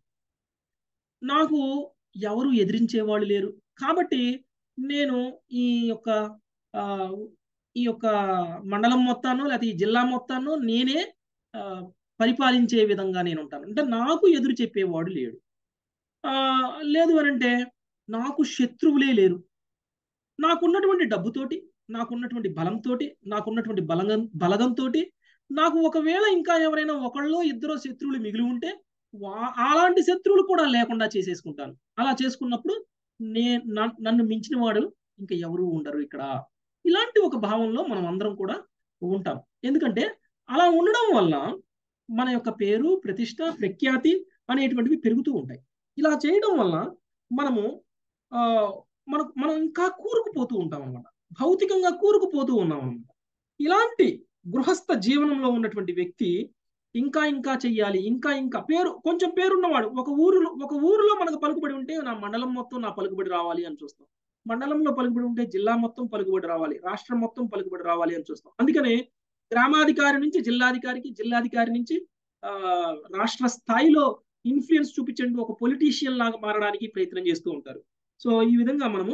Speaker 1: నాకు ఎవరు ఎదిరించే వాళ్ళు లేరు కాబట్టి నేను ఈ యొక్క ఆ, ఈ యొక్క మండలం మొత్తాను లేకపోతే ఈ జిల్లా మొత్తాను నేనే ఆ, పరిపాలించే విధంగా నేను ఉంటాను అంటే నాకు ఎదురు చెప్పేవాడు లేడు ఆ, లేదు అని అంటే నాకు శత్రువులే లేరు నాకున్నటువంటి డబ్బుతోటి నాకున్నటువంటి బలంతో నాకున్నటువంటి బలగం బలగంతో నాకు ఒకవేళ ఇంకా ఎవరైనా ఒకళ్ళో ఇద్దరో శత్రువులు మిగిలి ఉంటే వా- అలాంటి శత్రువులు కూడా లేకుండా చేసేసుకుంటాను అలా చేసుకున్నప్పుడు నే నన్- నన్ను మించిన వాడు ఇంకా ఎవరు ఉండరు ఇక్కడ ఇలాంటి ఒక భావంలో మనం అందరం కూడా ఉంటాం ఎందుకంటే అలా ఉండడం వల్ల మన యొక్క పేరు ప్రతిష్ట ప్రఖ్యాతి అనేటువంటివి పెరుగుతూ ఉంటాయి ఇలా చేయడం వల్ల మనము ఆ మనం మనం ఇంకా కూరుకుపోతూ ఉంటాం అనమాట భౌతికంగా కూరుకుపోతూ ఉన్నాం అనమాట ఇలాంటి గృహస్థ జీవనంలో ఉన్నటువంటి వ్యక్తి ఇంకా ఇంకా చెయ్యాలి ఇంకా ఇంకా పేరు కొంచెం పేరున్నవాడు ఒక ఊరిలో ఒక ఊరిలో మనకు పలుకుబడి ఉంటే నా మండలం మొత్తం నా పలుకుబడి రావాలి అని చూస్తాం మండలంలో పలుకుబడి ఉంటే జిల్లా మొత్తం పలుకుబడి రావాలి రాష్ట్రం మొత్తం పలుకుబడి రావాలి అని చూస్తాం అందుకనే గ్రామాధికారి నుంచి జిల్లాధికారికి జిల్లాధికారి నుంచి ఆ రాష్ట్ర స్థాయిలో ఇన్ఫ్లుయెన్స్ చూపించండి ఒక పొలిటీషియన్ లాగా మారడానికి ప్రయత్నం చేస్తూ ఉంటారు సో ఈ విధంగా మనము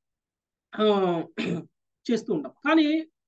Speaker 1: ఆ, చేస్తూ ఉంటాం కానీ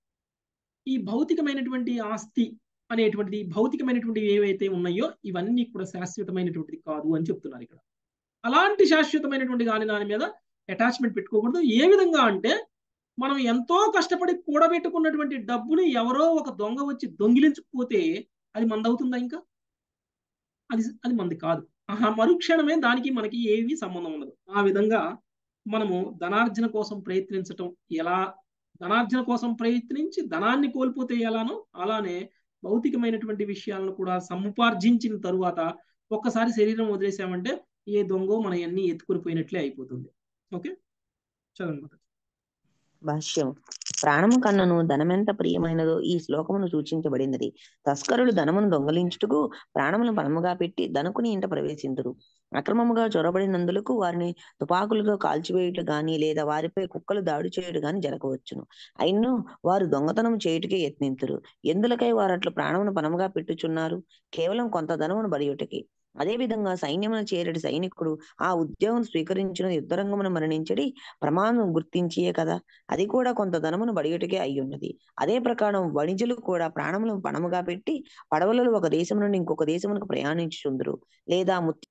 Speaker 1: ఈ భౌతికమైనటువంటి ఆస్తి అనేటువంటిది భౌతికమైనటువంటివి ఏవైతే ఉన్నాయో ఇవన్నీ కూడా శాశ్వతమైనటువంటిది కాదు అని చెప్తున్నారు ఇక్కడ అలాంటి శాశ్వతమైనటువంటి దాని దాని మీద అటాచ్మెంట్ పెట్టుకోకూడదు ఏ విధంగా అంటే మనం ఎంతో కష్టపడి కూడబెట్టుకున్నటువంటి డబ్బుని ఎవరో ఒక దొంగ వచ్చి దొంగిలించకపోతే అది మందవుతుందా ఇంకా అది అది మంది కాదు ఆ మరుక్షణమే దానికి మనకి ఏవి సంబంధం ఉండదు ఆ విధంగా మనము ధనార్జన కోసం ప్రయత్నించటం ఎలా ధనార్జన కోసం ప్రయత్నించి ధనాన్ని కోల్పోతే ఎలానో అలానే భౌతికమైనటువంటి విషయాలను కూడా సముపార్జించిన తరువాత ఒక్కసారి శరీరం వదిలేసామంటే ఏ దొంగో మన అన్ని ఎత్తుకొని పోయినట్లే అయిపోతుంది ఓకే చదవండి
Speaker 3: భాష్యం ప్రాణము కన్నను ధనమెంత ప్రియమైనదో ఈ శ్లోకమును సూచించబడినది తస్కరులు ధనమును దొంగలించుటకు ప్రాణములను పణముగా పెట్టి ధనకుని ఇంట ప్రవేశింతురు అక్రమముగా చొరబడినందులకు వారిని తుపాకులతో కాల్చివేయుట గాని లేదా వారిపై కుక్కలు దాడి చేయుట గాని జరగవచ్చును అయినను వారు దొంగతనం చేయుటకే యత్నింతురు ఎందులకై వారు అట్లు ప్రాణమును పణముగా పెట్టుచున్నారు కేవలం కొంత ధనమును బడియుటకి అదే విధంగా సైన్యమును చేరడి సైనికుడు ఆ ఉద్యోగం స్వీకరించిన యుద్ధరంగమును మరణించడి ప్రమాదం గుర్తించియే కదా అది కూడా కొంత ధనమును బడియుటకే అయ్యున్నది అదే ప్రకారం వణిజులు కూడా ప్రాణములను పణముగా పెట్టి పడవలలో ఒక దేశం నుండి ఇంకొక దేశమునకు ప్రయాణించుచుందురు లేదా ముత్య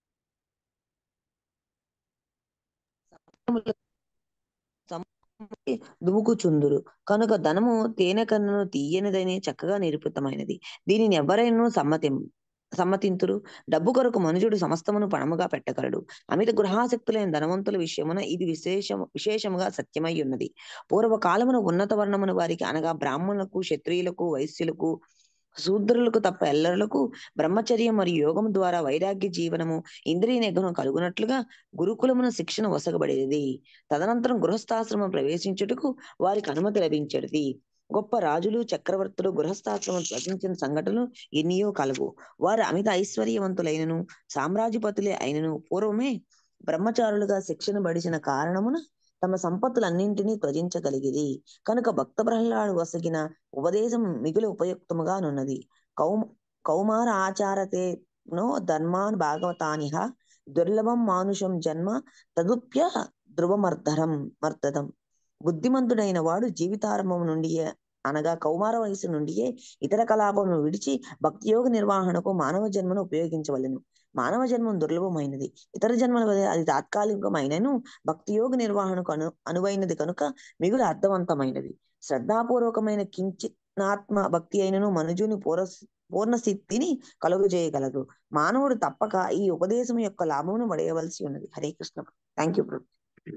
Speaker 3: దుముకుచుందురు కనుక ధనము తేనె కన్నును తీయనిదని చక్కగా నిరూపితమైనది దీనిని ఎవరైనా సమ్మతి సమ్మతింతురు డబ్బు కొరకు మనుషుడు సమస్తమును పణముగా పెట్టగలడు అమిత గృహాసక్తులైన ధనవంతుల విషయమున ఇది విశేషము విశేషముగా సత్యమై ఉన్నది పూర్వకాలమున ఉన్నత వర్ణమున వారికి అనగా బ్రాహ్మణులకు క్షత్రియులకు వైశ్యులకు శూద్రులకు తప్ప ఎల్లరులకు బ్రహ్మచర్యం మరియు యోగము ద్వారా వైరాగ్య జీవనము ఇంద్రియ నిగ్రహం కలుగునట్లుగా గురుకులమున శిక్షణ వసగబడేది తదనంతరం గృహస్థాశ్రమం ప్రవేశించుటకు వారికి అనుమతి లభించేది గొప్ప రాజులు చక్రవర్తులు గృహస్థాశ్రమం రచించిన సంఘటనలు ఎన్నయో కలవు వారు అమిత ఐశ్వర్యవంతులైనను సామ్రాజ్యపతులే అయినను పూర్వమే బ్రహ్మచారులుగా శిక్షణ బడిచిన కారణమున తమ సంపత్తులన్నింటినీ త్వజించగలిగిది కనుక భక్త ప్రహ్లాడు వసగిన ఉపదేశం మిగులు ఉపయుక్తముగా నున్నది కౌమ కౌమార ఆచారతే నో ధర్మాన్ భాగవతానిహ దుర్లభం మానుషం జన్మ తదుప్య ధ్రువమర్ధరం మర్దదం బుద్ధిమంతుడైన వాడు జీవితారంభం నుండియే అనగా కౌమార వయసు నుండియే ఇతర కలాపమును విడిచి భక్తియోగ నిర్వహణకు మానవ జన్మను ఉపయోగించవలెను మానవ జన్మం దుర్లభమైనది ఇతర జన్మల వలె అది తాత్కాలికమైనను భక్తియోగ నిర్వహణకు అను అనువైనది కనుక మిగులు అర్థవంతమైనది శ్రద్ధాపూర్వకమైన కించినాత్మ భక్తి అయినను మనుజుని పూర్వ పూర్ణ స్థితిని కలుగజేయగలదు మానవుడు తప్పక ఈ ఉపదేశం యొక్క లాభమును పడేయవలసి ఉన్నది హరే కృష్ణ థ్యాంక్ యూ ప్రభు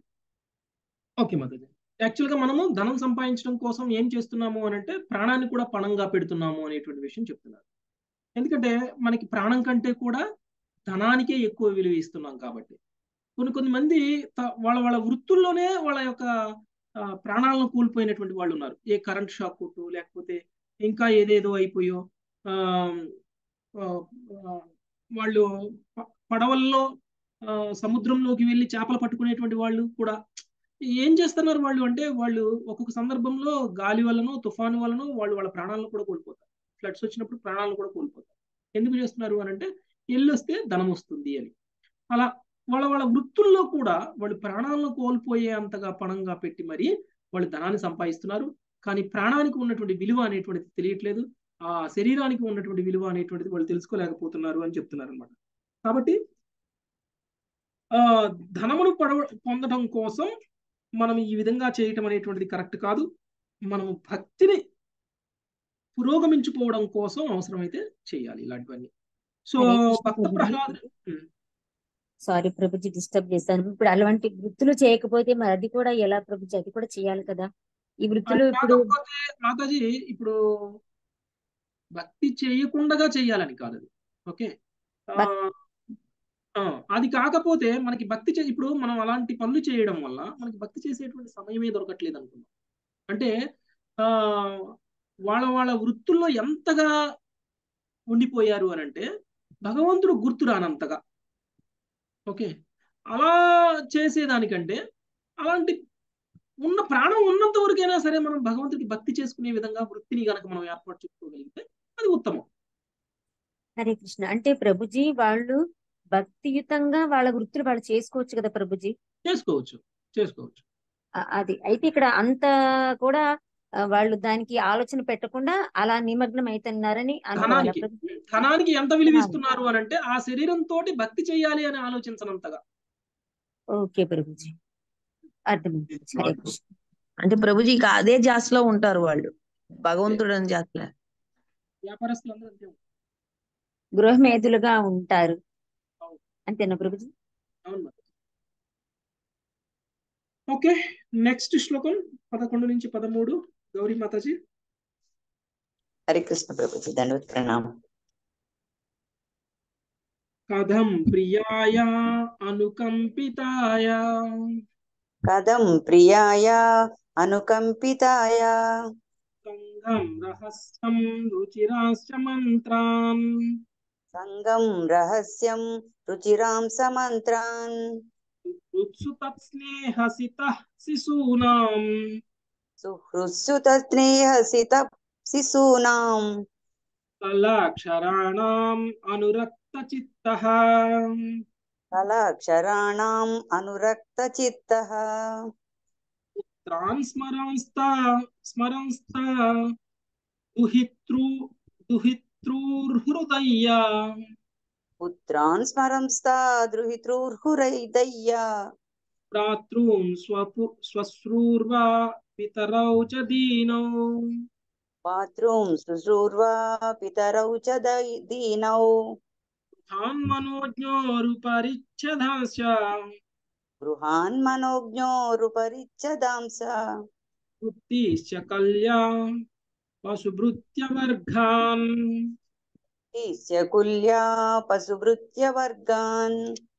Speaker 1: ఓకే మాతాజీ యాక్చువల్ గా మనము ధనం సంపాదించడం కోసం ఏం చేస్తున్నాము అని అంటే ప్రాణాన్ని కూడా పణంగా పెడుతున్నాము అనేటువంటి విషయం చెప్తున్నారు ఎందుకంటే మనకి ప్రాణం కంటే కూడా ధనానికే ఎక్కువ విలువ ఇస్తున్నాం కాబట్టి కొన్ని కొన్ని మంది త- వాళ్ళ వాళ్ళ వృత్తుల్లోనే వాళ్ళ యొక్క ఆ, ప్రాణాలను కోల్పోయినటువంటి వాళ్ళు ఉన్నారు ఏ కరెంట్ షాక్ కొట్టు లేకపోతే ఇంకా ఏదేదో అయిపోయో ఆ, ఆ, ఆ, వాళ్ళు ప- పడవల్లో ఆ, సముద్రంలోకి వెళ్ళి చేపలు పట్టుకునేటువంటి వాళ్ళు కూడా ఏం చేస్తున్నారు వాళ్ళు అంటే వాళ్ళు ఒక్కొక్క సందర్భంలో గాలి వలన తుఫాను వలన వాళ్ళు వాళ్ళ ప్రాణాలను కూడా కోల్పోతారు ఫ్లడ్స్ వచ్చినప్పుడు ప్రాణాలను కూడా కోల్పోతారు ఎందుకు చేస్తున్నారు అని అంటే ఎల్లు వస్తే ధనం వస్తుంది అని అలా వాళ్ళ వాళ్ళ వృత్తుల్లో కూడా వాళ్ళు ప్రాణాలను కోల్పోయే అంతగా పణంగా పెట్టి మరి వాళ్ళు ధనాన్ని సంపాదిస్తున్నారు కానీ ప్రాణానికి ఉన్నటువంటి విలువ అనేటువంటిది తెలియట్లేదు ఆ శరీరానికి ఉన్నటువంటి విలువ అనేటువంటిది వాళ్ళు తెలుసుకోలేకపోతున్నారు అని చెప్తున్నారు అనమాట కాబట్టి ఆ ధనమును పడవ పొందడం కోసం మనం ఈ విధంగా చేయటం అనేటువంటిది కరెక్ట్ కాదు మనము భక్తిని పురోగమించుకోవడం కోసం అవసరమైతే చేయాలి ఇలాంటివన్నీ సో
Speaker 4: హరే కృష్ణ
Speaker 1: భక్త
Speaker 4: ప్రభుజీ.
Speaker 1: ప్రహ్లాద
Speaker 4: సారీ ప్రభుజీ డిస్టర్బ్ చేశాను ఇప్పుడు అలాంటి వృత్తులు చేయకపోతే మరి అది కూడా ఎలా ప్రభుజీ అది కూడా చేయాలి కదా ఈ వృత్తులు
Speaker 1: అది
Speaker 4: ఇప్పుడు
Speaker 1: కాకపోతే మాతాజీ ఇప్పుడు భక్తి చేయకుండా చేయాలని కాదు అది ఓకే ఆ, ఆ, అది కాకపోతే మనకి భక్తి చే ఇప్పుడు మనం అలాంటి పనులు చేయడం వల్ల మనకి భక్తి చేసేటువంటి సమయమే దొరకట్లేదు అనుకున్నాం అంటే ఆ వాళ్ళ వాళ్ళ వృత్తుల్లో ఎంతగా ఉండిపోయారు అని అంటే భగవంతుడు గుర్తు రానంతగా ఓకే అలా చేసేదానికంటే అలాంటి ఉన్న ప్రాణం ఉన్నంత వరకైనా సరే మనం భగవంతుడికి భక్తి చేసుకునే విధంగా వృత్తిని గనక మనం ఏర్పాటు చేసుకోగలిగితే అది ఉత్తమం
Speaker 4: హరే కృష్ణ అంటే ప్రభుజీ వాళ్ళు భక్తియుతంగా వాళ్ళ వృత్తులు వాళ్ళు చేసుకోవచ్చు కదా ప్రభుజీ
Speaker 1: చేసుకోవచ్చు చేసుకోవచ్చు
Speaker 4: ఆ- అది అయితే ఇక్కడ అంత కూడా ఆ, వాళ్ళు దానికి ఆలోచన పెట్టకుండా అలా నిమగ్నం అవుతున్నారని అనుకోవాలా
Speaker 1: ధనానికి
Speaker 4: ప్రభుజీ
Speaker 1: ధనానికి ఎంత విలువ ఇస్తున్నారు అని అంటే ఆ శరీరంతో భక్తి చేయాలి అని ఆలోచించనంతగా
Speaker 4: ఓకే ప్రభుజీ అర్థమైంది హరే కృష్ణ
Speaker 3: అంటే ప్రభుజీ ఇక అదే జాస్లో ఉంటారు వాళ్ళు భగవంతుడు అని జాస్లో
Speaker 1: వ్యాపారస్తులు అందరూ అంతే ఉంటారు.
Speaker 4: గృహమేధులుగా ఉంటారు
Speaker 1: అవును.
Speaker 4: అంతేనా ప్రభుజీ
Speaker 1: అవును మరి. ఓకే నెక్స్ట్ శ్లోకం పదకొండు నుంచి పదమూడు గౌరీ మాతాజీ
Speaker 5: హరే కృష్ణ ప్రభుజీ దండవత్ ప్రణామం
Speaker 1: కథం ప్రియాయ అనుకంపితాయ
Speaker 5: కథం ప్రియాయ అనుకంపితాయ
Speaker 1: సంఘం రహస్యం రుచిరాశ్చ మంత్రాన్
Speaker 5: సంగం రహస్యం రుచిరాం సమంత్రాన్
Speaker 1: రుత్సు తత్స్నేహసిత శిశూనాం
Speaker 5: సుహృత్సుత స్నేహసిత శిశూనాం
Speaker 1: కళాక్షరాణాం అనురక్త చిత్త
Speaker 5: కళాక్షరాణాం అనురక్త చిత్త
Speaker 1: త్రాన్ స్మరంస్తా స్మరంస్తా దుహితృ దుహితృర్హృదయ్యా
Speaker 5: పుత్రాన్ స్మరంస్తా ద్రుహితృర్హురైదయ్యా
Speaker 1: భ్రాతॄన్ స్వపు స్వశ్రూర్వా పితరౌ చ దీనౌ
Speaker 5: పాత్రూం శుశ్రూర్వా పితరౌ చ దై- దీనౌ
Speaker 1: ధాన్మనోజ్ఞోరుపరిచ్ఛదాంశ
Speaker 5: గృహాన్ మనోజ్ఞోరుపరిచ్చదాంస
Speaker 1: వృత్తిశ్చ కళ్యా పశుభృత్యవర్గాన్
Speaker 5: ఈస్య కుల్యా పశుభృత్య వర్గాన్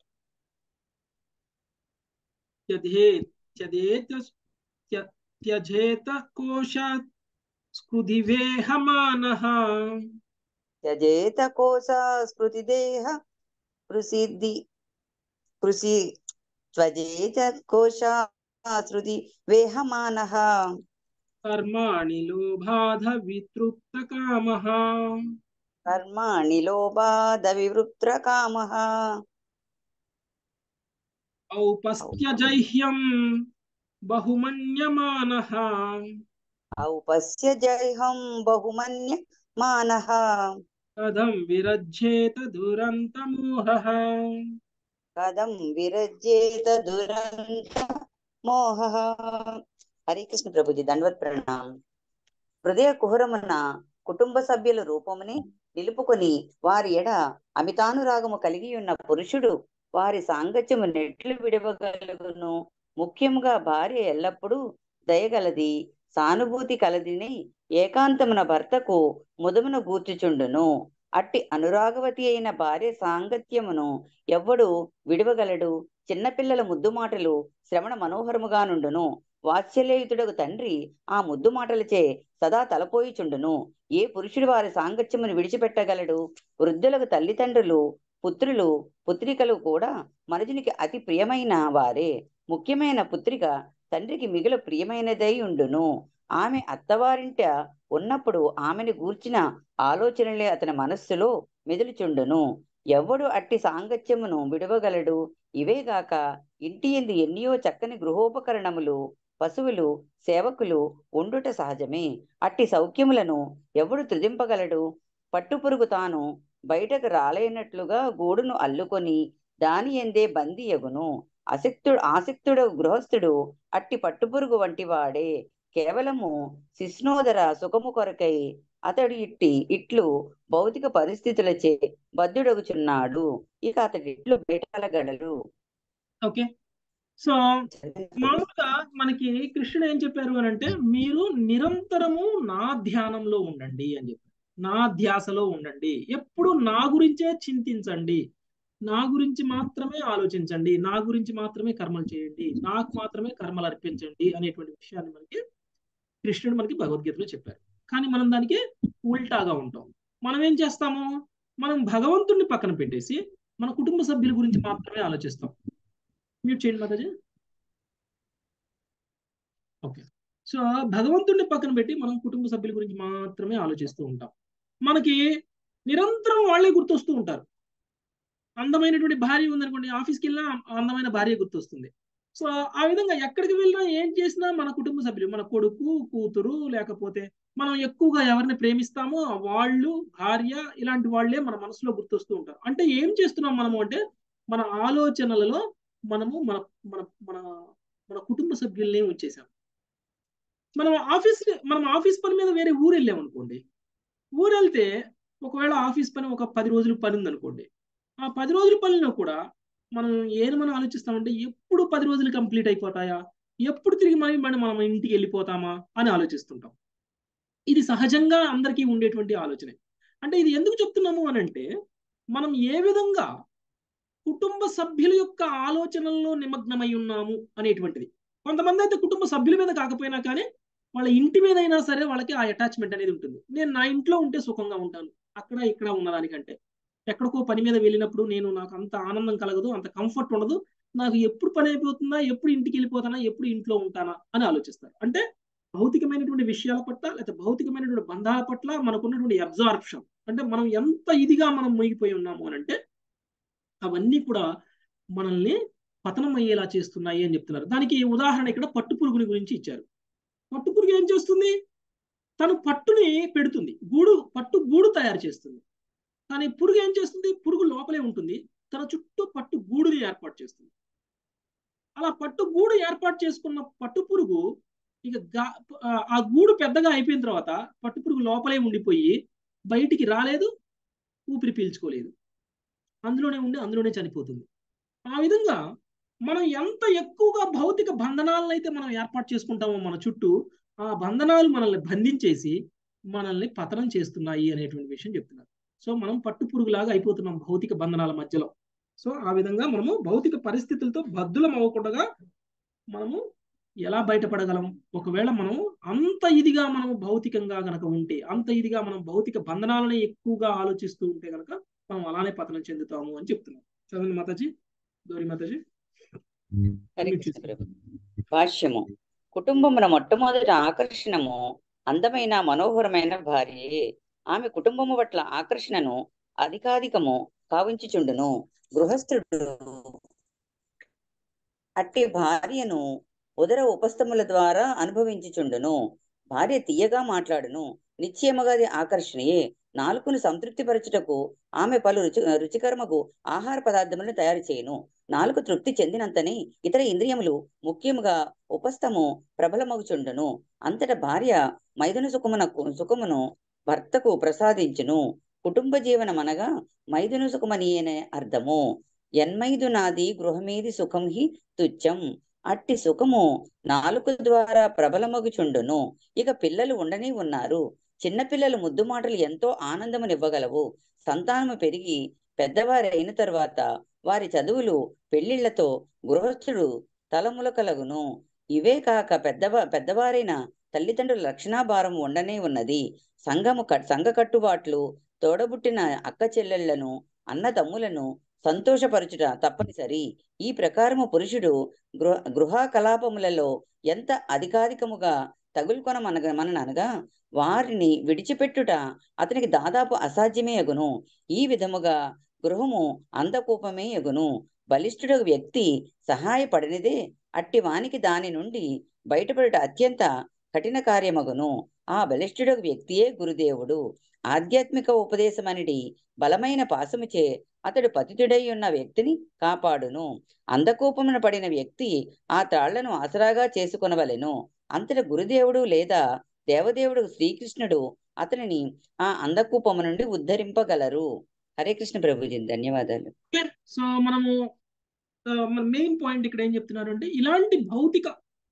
Speaker 1: त्यजेत् त्यजेत त्य- त्यजेत कोशात् स्कृधिवेहमानः
Speaker 5: త్యజేత కోశ స్మృతి దేహ ప్రసిద్ధి కృషి త్వజేత కోశ శృతి వేహమానః
Speaker 1: कर्माणि लोभाध वितृप्तकामः
Speaker 5: కర్మాణి లోభాద వివృత్ర కామః
Speaker 1: औपस्त्यजह्यम् बहुमन्यमानः
Speaker 5: ఔపస్య జైహం బహుమన్య మానః
Speaker 1: कथं विरज्येत दुरन्तमोहः
Speaker 5: కథం విరజ్యేత దురంత మోహ హరే కృష్ణ ప్రభుజీ దండవత్ ప్రణాం హృదయ కుహరమున కుటుంబ సభ్యుల రూపముని నిలుపుకొని వారి ఎడ అమితానురాగము కలిగి ఉన్న పురుషుడు వారి సాంగత్యము నెట్లు విడవగలుగును ముఖ్యముగా భార్య ఎల్లప్పుడూ దయగలది సానుభూతి కలదిని ఏకాంతమున భర్తకు ముదమున గూర్చుచుండును అట్టి అనురాగవతి అయిన భార్య సాంగత్యమును ఎవ్వడు విడవగలడు చిన్నపిల్లల ముద్దు మాటలు శ్రవణ మనోహరముగా నుండును వాత్సల్యయుతుడకు తండ్రి ఆ ముద్దు మాటలచే సదా తలపోయిచుండును ఏ పురుషుడు వారి సాంగత్యమును విడిచిపెట్టగలడు వృద్ధులకు తల్లిదండ్రులు పుత్రులు పుత్రికలు కూడా మనుజునికి అతి ప్రియమైన వారే ముఖ్యమైన పుత్రిక తండ్రికి మిగులు ప్రియమైనదై ఉండును ఆమె అత్తవారింట ఉన్నప్పుడు ఆమెను గూర్చిన ఆలోచనలే అతని మనస్సులో మెదులుచుండును ఎవ్వడు అట్టి సాంగత్యమును విడవగలడు ఇవేగాక ఇంటి ఎందు ఎన్నియో చక్కని గృహోపకరణములు పశువులు సేవకులు ఉండుట సహజమే అట్టి సౌఖ్యములను ఎవడు త్రుదింపగలడు పట్టుపురుగు తాను బయటకు రాలేనట్లుగా గూడును అల్లుకొని దాని ఎందే బందీయగును అసక్తుడు ఆసక్తుడు గృహస్థుడు అట్టి పట్టుపురుగు వంటి వాడే కేవలము శిష్ణోదర సుఖము కొరకై అతడు ఇట్టి ఇట్లు భౌతిక పరిస్థితులచే బద్ధుడగుచున్నాడు ఇక అతడి ఇట్లు బయటగలగలడు
Speaker 1: ఓకే సో మామూలుగా మనకి కృష్ణుడు ఏం చెప్పారు అని అంటే మీరు నిరంతరము నా ధ్యానంలో ఉండండి అని చెప్పారు నా ధ్యాసలో ఉండండి ఎప్పుడు నా గురించే చింతించండి నా గురించి మాత్రమే ఆలోచించండి నా గురించి మాత్రమే కర్మలు చేయండి నాకు మాత్రమే కర్మలు అర్పించండి అనేటువంటి విషయాన్ని మనకి కృష్ణుడు మనకి భగవద్గీతలో చెప్పారు కానీ మనం దానికి ఉల్టాగా ఉంటాం మనం ఏం చేస్తాము మనం భగవంతుడిని పక్కన పెట్టేసి మన కుటుంబ సభ్యుల గురించి మాత్రమే ఆలోచిస్తాం మ్యూట్ చేయండి మాతాజీ ఓకే సో భగవంతుడిని పక్కన పెట్టి మనం కుటుంబ సభ్యుల గురించి మాత్రమే ఆలోచిస్తూ ఉంటాం మనకి నిరంతరం వాళ్ళే గుర్తొస్తూ ఉంటారు అందమైనటువంటి భార్య ఉందనుకోండి ఆఫీస్కి వెళ్ళినా అందమైన భార్య గుర్తొస్తుంది సో ఆ విధంగా ఎక్కడికి వెళ్ళినా ఏం చేసినా మన కుటుంబ సభ్యులు మన కొడుకు కూతురు లేకపోతే మనం ఎక్కువగా ఎవరిని ప్రేమిస్తామో వాళ్ళు భార్య ఇలాంటి వాళ్ళే మన మనసులో గుర్తొస్తూ ఉంటారు అంటే ఏం చేస్తున్నాం మనము అంటే మన ఆలోచనలలో మనము మన మన మన మన కుటుంబ సభ్యుల్ని ఉంచేసాం మనం ఆఫీస్ మనం ఆఫీస్ పని మీద వేరే ఊరు వెళ్ళాం అనుకోండి ఊరు వెళ్తే ఒకవేళ ఆఫీస్ పని ఒక పది రోజులు పని ఉందనుకోండి ఆ పది రోజుల పనిలో కూడా మనం ఏది మనం ఆలోచిస్తామంటే ఎప్పుడు పది రోజులు కంప్లీట్ అయిపోతాయా ఎప్పుడు తిరిగి మరి మనం మనం ఇంటికి వెళ్ళిపోతామా అని ఆలోచిస్తుంటాం ఇది సహజంగా అందరికీ ఉండేటువంటి ఆలోచనే అంటే ఇది ఎందుకు చెప్తున్నాము అని అంటే మనం ఏ విధంగా కుటుంబ సభ్యుల యొక్క ఆలోచనల్లో నిమగ్నమై ఉన్నాము అనేటువంటిది కొంతమంది అయితే కుటుంబ సభ్యుల మీద కాకపోయినా కానీ వాళ్ళ ఇంటి మీద అయినా సరే వాళ్ళకి ఆ అటాచ్మెంట్ అనేది ఉంటుంది నేను నా ఇంట్లో ఉంటే సుఖంగా ఉంటాను అక్కడ ఇక్కడ ఉన్నదానికంటే ఎక్కడికో పని మీద వెళ్ళినప్పుడు నేను నాకు అంత ఆనందం కలగదు అంత కంఫర్ట్ ఉండదు నాకు ఎప్పుడు పని అయిపోతుందా ఎప్పుడు ఇంటికి వెళ్ళిపోతానా ఎప్పుడు ఇంట్లో ఉంటానా అని ఆలోచిస్తారు అంటే భౌతికమైనటువంటి విషయాల పట్ల లేదా భౌతికమైనటువంటి బంధాల పట్ల మనకున్నటువంటి అబ్జార్ప్షన్ అంటే మనం ఎంత ఇదిగా మనం మునిగిపోయి ఉన్నాము అని అంటే అవన్నీ కూడా మనల్ని పతనం అయ్యేలా చేస్తున్నాయి అని చెప్తున్నారు దానికి ఉదాహరణ ఇక్కడ పట్టు పురుగుని గురించి ఇచ్చారు పట్టు పురుగు ఏం చేస్తుంది తను పట్టుని పెడుతుంది గూడు పట్టు గూడు తయారు చేస్తుంది కానీ పురుగు ఏం చేస్తుంది పురుగు లోపలే ఉంటుంది తన చుట్టూ పట్టు గూడుని ఏర్పాటు చేస్తుంది అలా పట్టు గూడు ఏర్పాటు చేసుకున్న పట్టు పురుగు ఇక ఆ గూడు పెద్దగా అయిపోయిన తర్వాత పట్టు పురుగు లోపలే ఉండిపోయి బయటికి రాలేదు ఊపిరి పీల్చుకోలేదు అందులోనే ఉండి అందులోనే చనిపోతుంది ఆ విధంగా మనం ఎంత ఎక్కువగా భౌతిక బంధనాలను అయితే మనం ఏర్పాటు చేసుకుంటామో మన చుట్టూ ఆ బంధనాలు మనల్ని బంధించేసి మనల్ని పతనం చేస్తున్నాయి అనేటువంటి విషయం చెప్తున్నారు సో మనం పట్టు పురుగులాగా అయిపోతున్నాం భౌతిక బంధనాల మధ్యలో సో ఆ విధంగా మనము భౌతిక పరిస్థితులతో బద్దులం అవ్వకుండా మనము ఎలా బయటపడగలం ఒకవేళ మనం అంత ఇదిగా మనం భౌతికంగా గనక ఉంటే అంత ఇదిగా మనం భౌతిక బంధనాలని ఎక్కువగా ఆలోచిస్తూ ఉంటే గనక మనం అలానే పతనం చెందుతాము అని చెప్తున్నాం చదవండి మాతాజీ గౌరీ మాతాజీ
Speaker 5: హరే కృష్ణ ప్రభు భాష్యము కుటుంబమున మొట్టమొదటి ఆకర్షణము అందమైన మనోహరమైన భార్యే ఆమె కుటుంబము పట్ల ఆకర్షణను అధికాధికము కావించుచుండును గృహస్థుడు అట్టి భార్యను ఉదర ఉపస్థముల ద్వారా అనుభవించుచుండును భార్య తీయగా మాట్లాడును నిశ్చయముగాది ఆకర్షణయే నాలుకను సంతృప్తిపరచుటకు ఆమె పలు రుచి రుచికరమకు ఆహార పదార్థములను తయారు చేయును నాలుగు తృప్తి చెందినంతనే ఇతర ఇంద్రియములు ముఖ్యముగా ఉపస్థము ప్రబలమగుచుండును అంతట భార్య మైదున సుఖమునకు సుఖమును భర్తకు ప్రసాదించును కుటుంబ జీవనం అనగా మైదున సుఖమని అనే అర్థము ఎన్మైదునాది గృహమీది సుఖం హి తుచ్చం అట్టి సుఖము నాలుక ద్వారా ప్రబలమగుచుండును ఇక పిల్లలు ఉండనే ఉన్నారు చిన్నపిల్లలు ముద్దు మాటలు ఎంతో ఆనందమునివ్వగలవు సంతానము పెరిగి పెద్దవారైన తర్వాత వారి చదువులు పెళ్లిళ్లతో గృహస్థుడు తలములకలగును ఇవే కాక పెద్దవా పెద్దవారైన తల్లిదండ్రుల రక్షణాభారం ఉండనే ఉన్నది సంఘము కట్ సంఘ కట్టుబాట్లు తోడబుట్టిన అక్క చెల్లెళ్లను అన్నదమ్ములను సంతోషపరచుట తప్పనిసరి ఈ ప్రకారము పురుషుడు గృహ గృహ కలాపములలో ఎంత అధికాధికముగా తగులుకొన మనగ మననగా వారిని విడిచిపెట్టుట అతనికి దాదాపు అసాధ్యమే ఎగును ఈ విధముగా గృహము అందకూపమే ఎగును బలిష్ఠుడు వ్యక్తి సహాయపడనిదే అట్టి వానికి దాని నుండి బయటపడుట అత్యంత కఠిన కార్యమగును ఆ బలిష్ఠుడు వ్యక్తియే గురుదేవుడు ఆధ్యాత్మిక ఉపదేశమనిడి బలమైన పాసముచే అతడు పతితుడై ఉన్న వ్యక్తిని కాపాడును అందకూపమున పడిన వ్యక్తి ఆ తాళ్లను ఆసరాగా చేసుకొనవలెను అంతట గురుదేవుడు లేదా దేవదేవుడు శ్రీకృష్ణుడు అతనిని ఆ అందకూపము నుండి ఉద్ధరింపగలరు హరే కృష్ణ ప్రభుజీ ధన్యవాదాలు
Speaker 1: సో మనము మన మెయిన్ పాయింట్ ఇక్కడ ఏం చెప్తున్నారు అంటే ఇలాంటి భౌతిక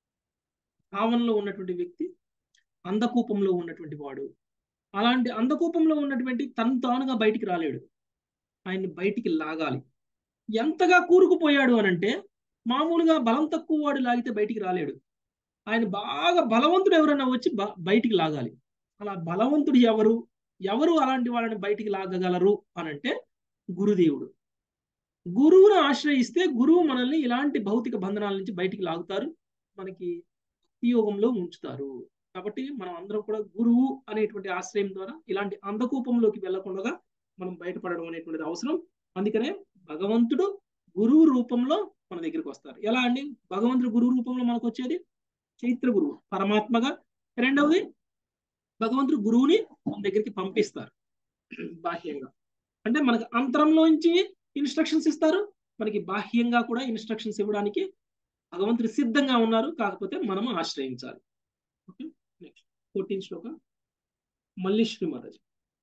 Speaker 1: భావనలో ఉన్నటువంటి వ్యక్తి అందకూపంలో ఉన్నటువంటి వాడు అలాంటి అందకూపంలో ఉన్నటువంటి తను తానుగా బయటికి రాలేడు ఆయన్ని బయటికి లాగాలి ఎంతగా కూరుకుపోయాడు అనంటే మామూలుగా బలం తక్కువ వాడు లాగితే బయటికి రాలేడు ఆయన బాగా బలవంతుడు ఎవరైనా వచ్చి బయటికి లాగాలి అలా బలవంతుడు ఎవరు ఎవరు అలాంటి వాళ్ళని బయటికి లాగగలరు అనంటే గురుదేవుడు గురువును ఆశ్రయిస్తే గురువు మనల్ని ఇలాంటి భౌతిక బంధనాల నుంచి బయటికి లాగుతారు మనకి యోగంలో ఉంచుతారు కాబట్టి మనం అందరం కూడా గురువు అనేటువంటి ఆశ్రయం ద్వారా ఇలాంటి అంధకూపంలోకి వెళ్లకుండా మనం బయటపడడం అనేటువంటిది అవసరం అందుకనే భగవంతుడు గురువు రూపంలో మన దగ్గరికి వస్తారు ఎలా అండి భగవంతుడు గురువు రూపంలో మనకు వచ్చేది చైత్ర గురువు పరమాత్మగా రెండవది భగవంతుడు గురువుని మన దగ్గరికి పంపిస్తారు బాహ్యంగా అంటే మనకు అంతరంలోంచి ఇన్స్ట్రక్షన్స్ ఇస్తారు మనకి బాహ్యంగా కూడా ఇన్స్ట్రక్షన్స్ ఇవ్వడానికి భగవంతుడు సిద్ధంగా ఉన్నారు కాకపోతే మనము ఆశ్రయించాలి ఓకే నెక్స్ట్ ఫోర్టీన్ శ్లోక మళ్ళీ శ్రీమాతాజీ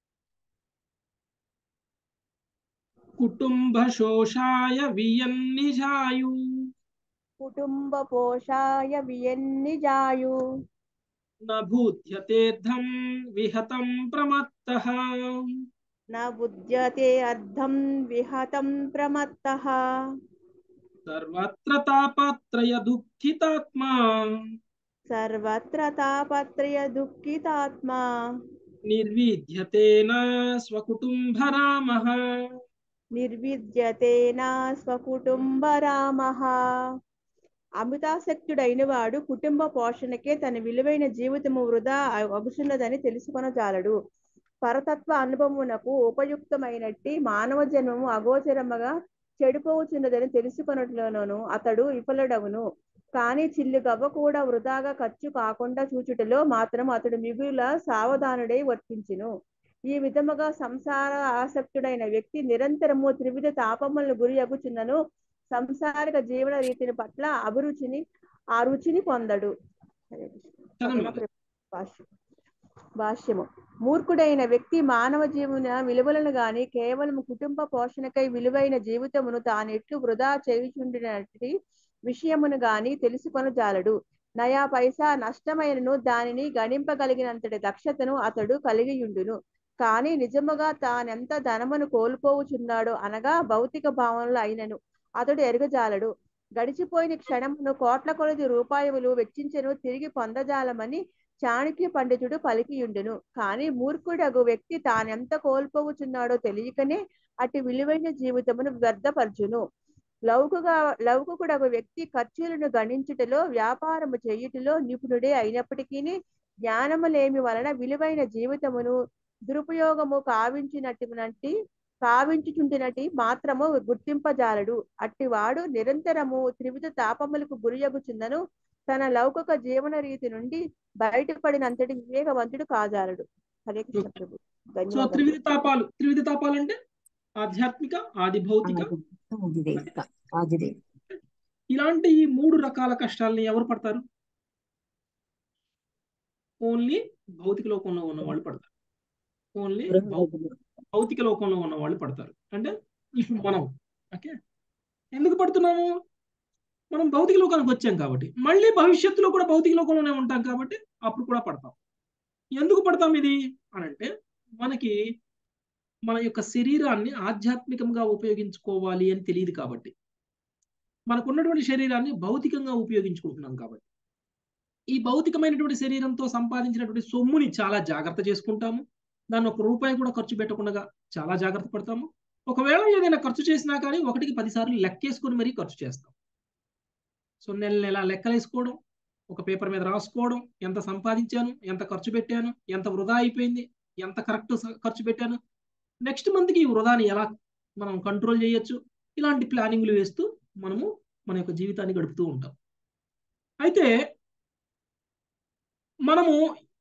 Speaker 1: కుటుంబ శోషాయ వియన్నిజాయు
Speaker 6: కుటుంబ పోషాయ వియన్నిజాయు
Speaker 1: నూధ్యతేర్థం విహతం ప్రమత్త
Speaker 6: న బుధ్యతే అర్థం విహతం ప్రమత్త
Speaker 1: సర్వత్ర తాపత్రయ దుఃఖితాత్మా
Speaker 6: సర్వత్ర తాపత్రయ దుఃఖితాత్మా
Speaker 1: నిర్విద్యతేన స్వకుటుంబరామ
Speaker 6: నిర్విద్యతేన స్వకుటుంబ రామ అమితాసక్తుడైన వాడు కుటుంబ పోషణకే తన విలువైన జీవితము వృధా అగుచున్నదని తెలుసుకొనజాలడు పరతత్వ అనుభవమునకు ఉపయుక్తమైనట్టి మానవ జన్మము అగోచరముగా చెడిపోవచ్చున్నదని తెలుసుకొనట్లోనూ అతడు విఫలుడవును కానీ చిల్లు గవ్వ కూడా వృధాగా ఖర్చు కాకుండా చూచుటలో మాత్రం అతడు మిగుల సావధానుడై వర్తించును ఈ విధముగా సంసార ఆసక్తుడైన వ్యక్తి నిరంతరము త్రివిధ తాపములను గురి అగుచున్నను సంసారిక జీవన రీతిని పట్ల అభిరుచిని ఆ రుచిని పొందడు భాష్యము మూర్ఖుడైన వ్యక్తి మానవ జీవన విలువలను గాని కేవలం కుటుంబ పోషణకై విలువైన జీవితమును తానెట్లు వృధా చేయుచుండినట్టి విషయమును గాని తెలుసుకొనజాలడు నయా పైసా నష్టమైనను దానిని గణింపగలిగినంతటి దక్షతను అతడు కలిగియుండును కానీ నిజముగా తానెంత ధనమును కోల్పోవుచున్నాడో అనగా భౌతిక భావనలు అయినను అతడు ఎరగజాలడు గడిచిపోయిన క్షణమును కోట్ల కొలది రూపాయములు వెచ్చించెను తిరిగి పొందజాలమని చాణక్య పండితుడు పలికియుండును కానీ మూర్ఖుడగు వ్యక్తి తానెంత కోల్పోవుచున్నాడో తెలియకనే అటు విలువైన జీవితమును వ్యర్థపరచును లౌకిక లౌకికుడగు వ్యక్తి ఖర్చులను గణించుటలో వ్యాపారము చేయుటలో నిపుణుడే అయినప్పటికీ జ్ఞానము లేమి వలన విలువైన జీవితమును దురుపయోగము కావించినట్టునట్టి కావించుచుంటినటి మాత్రము గుర్తింపజాలడు అట్టివాడు నిరంతరము త్రివిధ తాపములకు గురియగుచుందను తన లౌకిక జీవన రీతి నుండి బయటపడినంతటి వివేకవంతుడు కాజాలడు హరే కృష్ణ ప్రభు
Speaker 1: సో
Speaker 6: ధన్యవాదాలు
Speaker 1: త్రివిధ తాపాలు త్రివిధ తాపాలు అంటే ఆధ్యాత్మిక ఆది భౌతిక
Speaker 4: ఆదిదేవిక ఆదిదేవి
Speaker 1: ఇలాంటి ఈ మూడు రకాల కష్టాలని ఎవరు పడతారు ఓన్లీ భౌతిక లోకంలో ఉన్న వాళ్ళు పడతారు ఓన్లీ భౌతిక లోకంలో ఉన్న వాళ్ళు పడతారు అంటే ఇప్పుడు మనం ఓకే ఎందుకు పడుతున్నాము మనం భౌతిక లోకానికి వచ్చాం కాబట్టి మళ్ళీ భవిష్యత్తులో కూడా భౌతిక లోకంలోనే ఉంటాం కాబట్టి అప్పుడు కూడా పడతాం ఎందుకు పడతాం ఇది అని అంటే మనకి మన యొక్క శరీరాన్ని ఆధ్యాత్మికంగా ఉపయోగించుకోవాలి అని తెలియదు కాబట్టి మనకున్నటువంటి శరీరాన్ని భౌతికంగా ఉపయోగించుకుంటున్నాం కాబట్టి ఈ భౌతికమైనటువంటి శరీరంతో సంపాదించినటువంటి సొమ్ముని చాలా జాగ్రత్త చేసుకుంటాము దాన్ని ఒక రూపాయి కూడా ఖర్చు పెట్టకుండా చాలా జాగ్రత్త పడతాము ఒకవేళ ఏదైనా ఖర్చు చేసినా కానీ ఒకటికి పదిసార్లు లెక్కేసుకొని మరీ ఖర్చు చేస్తాం సో నెల నెల లెక్కలేసుకోవడం ఒక పేపర్ మీద రాసుకోవడం ఎంత సంపాదించాను ఎంత ఖర్చు పెట్టాను ఎంత వృధా అయిపోయింది ఎంత కరెక్ట్ ఖర్చు పెట్టాను నెక్స్ట్ మంత్కి ఈ వృధాని ఎలా మనం కంట్రోల్ చేయొచ్చు ఇలాంటి ప్లానింగ్లు వేస్తూ మనము మన యొక్క జీవితాన్ని గడుపుతూ ఉంటాం అయితే మనము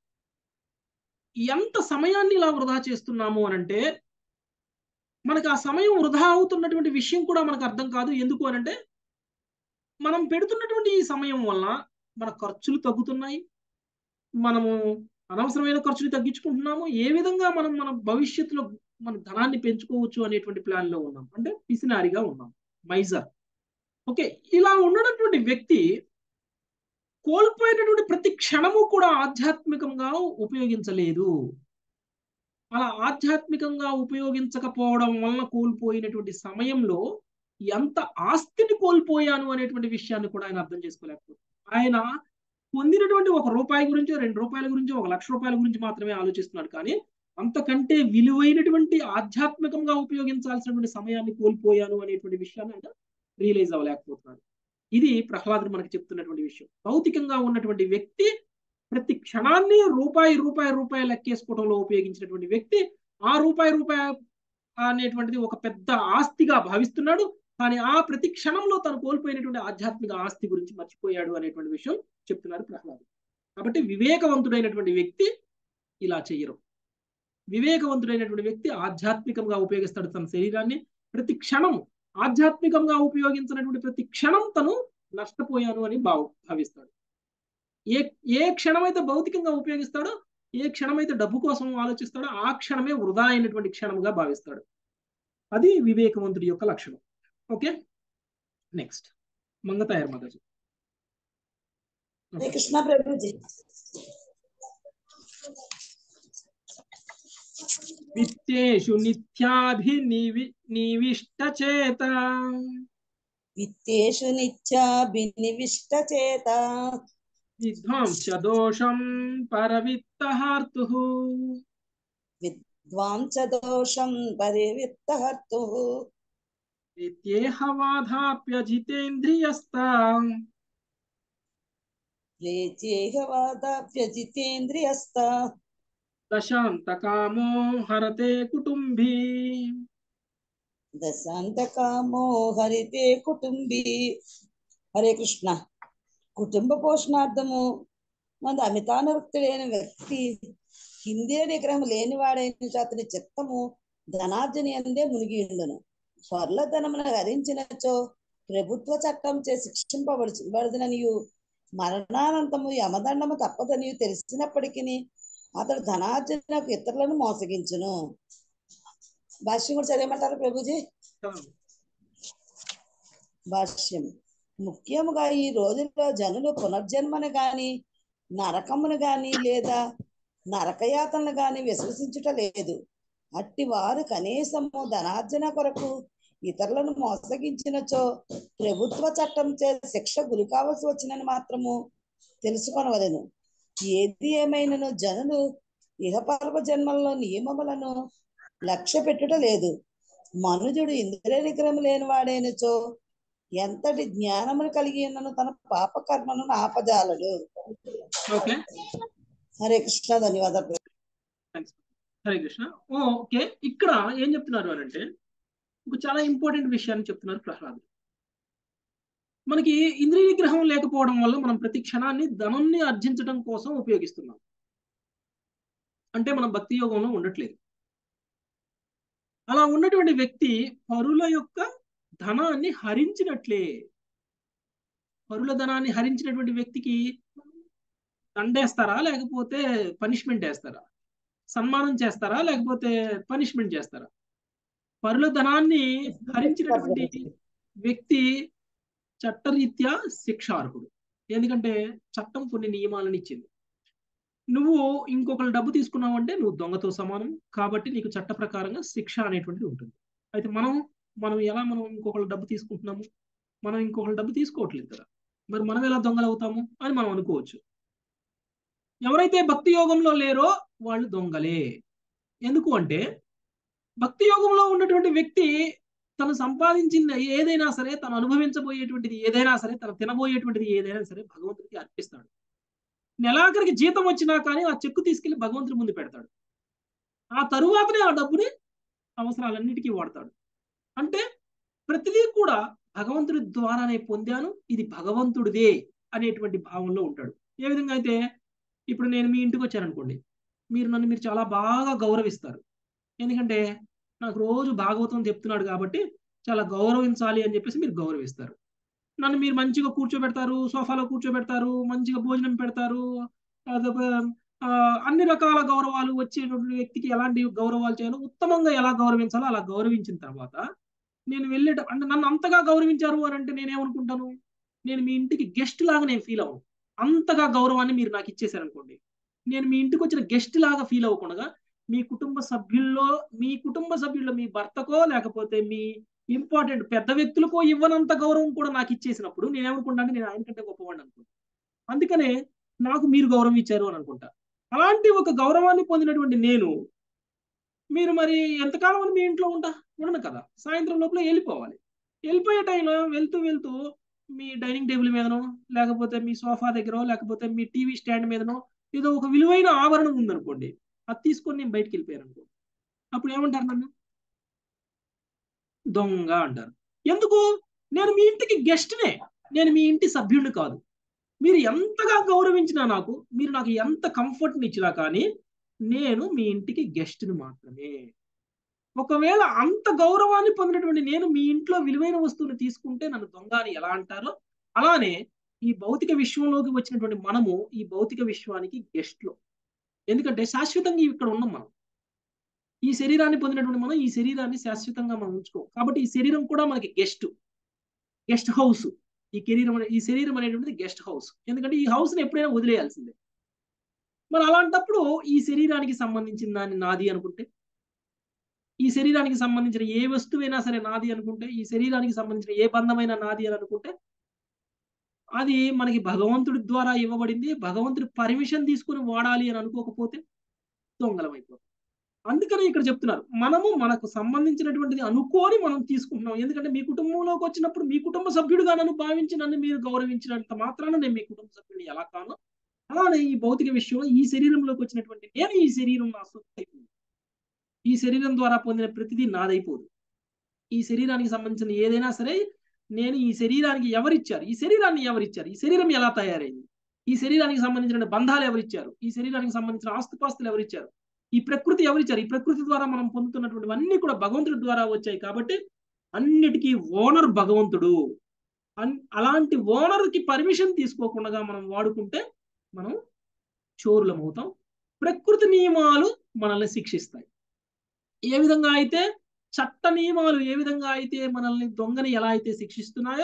Speaker 1: ఎంత సమయాన్ని ఇలా వృధా చేస్తున్నాము అని అంటే మనకు ఆ సమయం వృధా అవుతున్నటువంటి విషయం కూడా మనకు అర్థం కాదు ఎందుకు అని అంటే మనం పెడుతున్నటువంటి ఈ సమయం వల్ల మన ఖర్చులు తగ్గుతున్నాయి మనము అనవసరమైన ఖర్చులు తగ్గించుకుంటున్నాము ఏ విధంగా మనం మన భవిష్యత్తులో మన ధనాన్ని పెంచుకోవచ్చు అనేటువంటి ప్లాన్ లో ఉన్నాం అంటే పిసినారిగా ఉన్నాం మైజర్ ఓకే ఇలా ఉన్నటువంటి వ్యక్తి కోల్పోయినటువంటి ప్రతి క్షణము కూడా ఆధ్యాత్మికంగా ఉపయోగించలేదు అలా ఆధ్యాత్మికంగా ఉపయోగించకపోవడం వలన కోల్పోయినటువంటి సమయంలో ఎంత ఆస్తిని కోల్పోయాను అనేటువంటి విషయాన్ని కూడా ఆయన అర్థం చేసుకోలేకపోతుంది ఆయన పొందినటువంటి ఒక రూపాయి గురించి రెండు రూపాయల గురించి ఒక లక్ష రూపాయల గురించి మాత్రమే ఆలోచిస్తున్నాడు కానీ అంతకంటే విలువైనటువంటి ఆధ్యాత్మికంగా ఉపయోగించాల్సినటువంటి సమయాన్ని కోల్పోయాను అనేటువంటి విషయాన్ని ఆయన రియలైజ్ అవ్వలేకపోతున్నాడు ఇది ప్రహ్లాదుడు మనకు చెప్తున్నటువంటి విషయం భౌతికంగా ఉన్నటువంటి వ్యక్తి ప్రతి క్షణాన్ని రూపాయి రూపాయి రూపాయి లెక్కేసుకోవడంలో ఉపయోగించినటువంటి వ్యక్తి ఆ రూపాయి రూపాయి అనేటువంటిది ఒక పెద్ద ఆస్తిగా భావిస్తున్నాడు కానీ ఆ ప్రతి క్షణంలో తను కోల్పోయినటువంటి ఆధ్యాత్మిక ఆస్తి గురించి మర్చిపోయాడు అనేటువంటి విషయం చెప్తున్నారు ప్రహ్లాదు కాబట్టి వివేకవంతుడైనటువంటి వ్యక్తి ఇలా చెయ్యరు వివేకవంతుడైనటువంటి వ్యక్తి ఆధ్యాత్మికంగా ఉపయోగిస్తాడు తన శరీరాన్ని ప్రతి క్షణం ఆధ్యాత్మికంగా ఉపయోగించినటువంటి ప్రతి క్షణం తను నష్టపోయాను అని భావ భావిస్తాడు ఏ ఏ క్షణమైతే భౌతికంగా ఉపయోగిస్తాడో ఏ క్షణమైతే డబ్బు కోసం ఆలోచిస్తాడో ఆ క్షణమే వృధా అయినటువంటి క్షణముగా భావిస్తాడు అది వివేకవంతుడి యొక్క లక్షణం ఓకే నెక్స్ట్ మంగతాయర్ మాతాజీ
Speaker 7: హరే కృష్ణ ప్రభుజీ
Speaker 1: విత్తేషు నిత్యాభినివి నివిష్టచేత
Speaker 7: విత్తేషు నిత్యాభినివిష్ట చేత
Speaker 1: విధ్వంస దోషం పరవిత్తహార్తు
Speaker 7: విద్వాంస దోషం పరివిత్తహర్తు
Speaker 1: విత్యేహవాధాప్యజితేంద్రియస్తా
Speaker 7: ప్రేచేహవాదాభ్యజితేంద్రియస్త
Speaker 1: దశాంతకామో హరతే కుటుంబీ
Speaker 7: దశాంతకామో హరితే కుటుంబీ హరే కృష్ణ కుటుంబ పోషణార్థము మన అమితానురక్తుడైన వ్యక్తి హిందీ నిగ్రహం లేనివాడైన అతని చిత్తము ధనార్జని అందే మునిగి ఉండును స్వర్లధనమును హరించినచో ప్రభుత్వ చట్టం చే శిక్షింపబడుచుబడదుననియు మరణానంతము యమదండము తప్పదనియు తెలిసినప్పటికీ అతడు ధనార్జనకు ఇతరులను మోసగించును భాష్యం కూడా చదివమంటారు ప్రభుజీ భాష్యం ముఖ్యముగా ఈ రోజుల్లో జనులు పునర్జన్మను గాని నరకమును గాని లేదా నరకయాతనలు గాని విశ్వసించుట లేదు అట్టి వారు కనీసము ధనార్జన కొరకు ఇతరులను మోసగించినచో ప్రభుత్వ చట్టం చే శిక్ష గురి కావలసి వచ్చినని మాత్రము తెలుసుకొనవలెను ఏది ఏమైనను జనులు ఇహపర్వ జన్మల్లో నియమములను లక్ష్య పెట్టుట లేదు మనుజుడు ఇంద్రియ నిగ్రహం లేని వాడైనచో ఎంతటి జ్ఞానమును కలిగి ఉన్నను తన పాప కర్మను ఆపజాలడు
Speaker 1: ఓకే
Speaker 7: హరే కృష్ణ ధన్యవాదాలు
Speaker 1: థ్యాంక్స్ హరే కృష్ణ ఓకే ఇక్కడ ఏం చెప్తున్నారు అని అంటే ఒక చాలా ఇంపార్టెంట్ విషయాన్ని చెప్తున్నారు ప్రహ్లాదుడు మనకి ఇంద్రియ నిగ్రహం లేకపోవడం వల్ల మనం ప్రతి క్షణాన్ని ధనాన్ని ఆర్జించడం కోసం ఉపయోగిస్తున్నాం అంటే మనం భక్తి యోగంలో ఉండట్లేదు అలా ఉన్నటువంటి వ్యక్తి పరుల యొక్క ధనాన్ని హరించినట్లే పరుల ధనాన్ని హరించినటువంటి వ్యక్తికి దండేస్తారా లేకపోతే పనిష్మెంట్ వేస్తారా సన్మానం చేస్తారా లేకపోతే పనిష్మెంట్ చేస్తారా పరుల ధనాన్ని హరించినటువంటి వ్యక్తి చట్టరీత్యా శిక్షార్హుడు ఎందుకంటే చట్టం కొన్ని నియమాలను ఇచ్చింది నువ్వు ఇంకొకరు డబ్బు తీసుకున్నావు అంటే నువ్వు దొంగతో సమానం కాబట్టి నీకు చట్ట ప్రకారంగా శిక్ష అనేటువంటిది ఉంటుంది అయితే మనం మనం ఎలా మనం ఇంకొకరు డబ్బు తీసుకుంటున్నాము మనం ఇంకొకరు డబ్బు తీసుకోవట్లేదు కదా మరి మనం ఎలా దొంగలు అవుతాము అని మనం అనుకోవచ్చు ఎవరైతే భక్తి యోగంలో లేరో వాళ్ళు దొంగలే ఎందుకు అంటే భక్తి యోగంలో ఉన్నటువంటి వ్యక్తి తను సంపాదించింది ఏదైనా సరే తను అనుభవించబోయేటువంటిది ఏదైనా సరే తను తినబోయేటువంటిది ఏదైనా సరే భగవంతుడికి అర్పిస్తాడు నెలాఖరికి జీతం వచ్చినా కానీ ఆ చెక్కు తీసుకెళ్లి భగవంతుడి ముందు పెడతాడు ఆ తరువాతనే ఆ డబ్బుని అవసరాలన్నిటికీ వాడతాడు అంటే ప్రతిదీ కూడా భగవంతుడి ద్వారానే పొందాను ఇది భగవంతుడిదే అనేటువంటి భావంలో ఉంటాడు ఏ విధంగా అయితే ఇప్పుడు నేను మీ ఇంటికి వచ్చాను అనుకోండి మీరు నన్ను మీరు చాలా బాగా గౌరవిస్తారు ఎందుకంటే నాకు రోజు భాగవతం చెప్తున్నాడు కాబట్టి చాలా గౌరవించాలి అని చెప్పేసి మీరు గౌరవిస్తారు నన్ను మీరు మంచిగా కూర్చోబెడతారు సోఫాలో కూర్చోబెడతారు మంచిగా భోజనం పెడతారు అన్ని రకాల గౌరవాలు వచ్చేటువంటి వ్యక్తికి ఎలాంటి గౌరవాలు చేయాలో ఉత్తమంగా ఎలా గౌరవించాలో అలా గౌరవించిన తర్వాత నేను వెళ్ళేట అంటే నన్ను అంతగా గౌరవించారు అని అంటే నేనేమనుకుంటాను నేను మీ ఇంటికి గెస్ట్ లాగా నేను ఫీల్ అవ్వను అంతగా గౌరవాన్ని మీరు నాకు ఇచ్చేసారనుకోండి నేను మీ ఇంటికి వచ్చిన గెస్ట్ లాగా ఫీల్ అవ్వకుండా మీ కుటుంబ సభ్యుల్లో మీ కుటుంబ సభ్యుల్లో మీ భర్తకో లేకపోతే మీ ఇంపార్టెంట్ పెద్ద వ్యక్తులకో ఇవ్వనంత గౌరవం కూడా నాకు ఇచ్చేసినప్పుడు నేనేమనుకుంటాను నేను ఆయన కంటే గొప్పవాడిని అనుకుంటా అందుకనే నాకు మీరు గౌరవం ఇచ్చారు అని అనుకుంటా అలాంటి ఒక గౌరవాన్ని పొందినటువంటి నేను మీరు మరి ఎంతకాలం అని మీ ఇంట్లో ఉంటా ఉండను కదా సాయంత్రం లోపల వెళ్ళిపోవాలి వెళ్ళిపోయే టైంలో వెళ్తూ వెళ్తూ మీ డైనింగ్ టేబుల్ మీదనో లేకపోతే మీ సోఫా దగ్గర లేకపోతే మీ టీవీ స్టాండ్ మీదనో ఏదో ఒక విలువైన ఆభరణం ఉందనుకోండి అది తీసుకొని నేను బయటికి వెళ్ళిపోయాను అనుకో అప్పుడు ఏమంటారు నన్ను దొంగ అంటారు ఎందుకు నేను మీ ఇంటికి గెస్ట్నే నేను మీ ఇంటి సభ్యుడిని కాదు మీరు ఎంతగా గౌరవించినా నాకు మీరు నాకు ఎంత కంఫర్ట్ని ఇచ్చినా కానీ నేను మీ ఇంటికి గెస్ట్ని మాత్రమే ఒకవేళ అంత గౌరవాన్ని పొందినటువంటి నేను మీ ఇంట్లో విలువైన వస్తువులు తీసుకుంటే నన్ను దొంగ అని ఎలా అంటారో అలానే ఈ భౌతిక విశ్వంలోకి వచ్చినటువంటి మనము ఈ భౌతిక విశ్వానికి గెస్ట్లో ఎందుకంటే శాశ్వతంగా ఇక్కడ ఉన్నాం మనం ఈ శరీరాన్ని పొందినటువంటి మనం ఈ శరీరాన్ని శాశ్వతంగా మనం ఉంచుకోం కాబట్టి ఈ శరీరం కూడా మనకి గెస్ట్ గెస్ట్ హౌస్ ఈ కెరీరం ఈ శరీరం అనేటువంటిది గెస్ట్ హౌస్ ఎందుకంటే ఈ హౌస్ని ఎప్పుడైనా వదిలేయాల్సిందే మరి అలాంటప్పుడు ఈ శరీరానికి సంబంధించిన దాన్ని నాది అనుకుంటే ఈ శరీరానికి సంబంధించిన ఏ వస్తువైనా సరే నాది అనుకుంటే ఈ శరీరానికి సంబంధించిన ఏ బంధమైనా నాది అని అనుకుంటే అది మనకి భగవంతుడి ద్వారా ఇవ్వబడింది భగవంతుడి పర్మిషన్ తీసుకుని వాడాలి అని అనుకోకపోతే దొంగలం అయిపోతుంది అందుకని ఇక్కడ చెప్తున్నారు మనము మనకు సంబంధించినటువంటిది అనుకోని మనం తీసుకుంటున్నాం ఎందుకంటే మీ కుటుంబంలోకి వచ్చినప్పుడు మీ కుటుంబ సభ్యుడుగా నన్ను భావించి నన్ను మీరు గౌరవించినంత మాత్రాన నేను మీ కుటుంబ సభ్యుడిని ఎలా కాను అలానే ఈ భౌతిక విషయంలో ఈ శరీరంలోకి వచ్చినటువంటి నేను ఈ శరీరం నా సొత్తు అయిపోయింది ఈ శరీరం ద్వారా పొందిన ప్రతిదీ నాదైపోదు ఈ శరీరానికి సంబంధించిన ఏదైనా సరే నేను ఈ శరీరానికి ఎవరిచ్చారు ఈ శరీరాన్ని ఎవరిచ్చారు ఈ శరీరం ఎలా తయారైంది ఈ శరీరానికి సంబంధించిన బంధాలు ఎవరిచ్చారు ఈ శరీరానికి సంబంధించిన ఆస్తుపాస్తులు ఎవరిచ్చారు ఈ ప్రకృతి ఎవరిచ్చారు ఈ ప్రకృతి ద్వారా మనం పొందుతున్నటువంటివన్నీ కూడా భగవంతుడి ద్వారా వచ్చాయి కాబట్టి అన్నిటికీ ఓనర్ భగవంతుడు అలాంటి ఓనర్కి పర్మిషన్ తీసుకోకుండా మనం వాడుకుంటే మనం చోరులం అవుతాం ప్రకృతి నియమాలు మనల్ని శిక్షిస్తాయి ఏ విధంగా అయితే చట్ట నియమాలు ఏ విధంగా అయితే మనల్ని దొంగని ఎలా అయితే శిక్షిస్తున్నాయో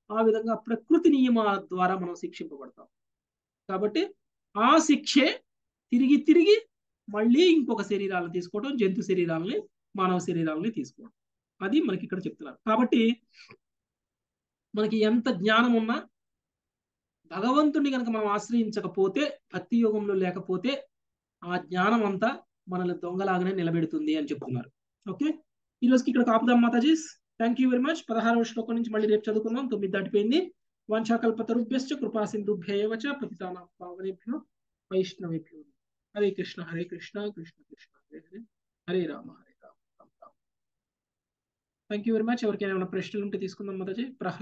Speaker 1: ఆ విధంగా ప్రకృతి నియమాల ద్వారా మనం శిక్షింపబడతాం కాబట్టి ఆ శిక్షే తిరిగి తిరిగి మళ్ళీ ఇంకొక శరీరాలను తీసుకోవడం జంతు శరీరాలని మానవ శరీరాలని తీసుకోవడం అది మనకి ఇక్కడ చెప్తున్నారు కాబట్టి మనకి ఎంత జ్ఞానం ఉన్నా భగవంతుడిని కనుక మనం ఆశ్రయించకపోతే భక్తి యోగంలో లేకపోతే ఆ జ్ఞానం అంతా మనల్ని దొంగలాగానే నిలబెడుతుంది అని చెప్తున్నారు ఓకే ఈ రోజుకి ఇక్కడ కాపుదాం మాతాజీస్ థ్యాంక్ యూ వెరీ మచ్ పదహారవ శ్లోకం నుంచి మళ్ళీ రేపు చదువుకుందాం తొమ్మిది దాటిపోయింది వంశాకల్పతరుభ్యశ్చ కృపా సింధుభ్యవచ ప్రతితానా పావనేభ్యో వైష్ణవేభ్యో Hare Krishna Hare Krishna Krishna Krishna Hare Hare Hare Rama Hare Rama Rama Rama thank you very much ఎవరికైనా ఏమైనా ప్రశ్నలు ఉంటే తీసుకుందాం మాతాజీ ప్రహ్లాద్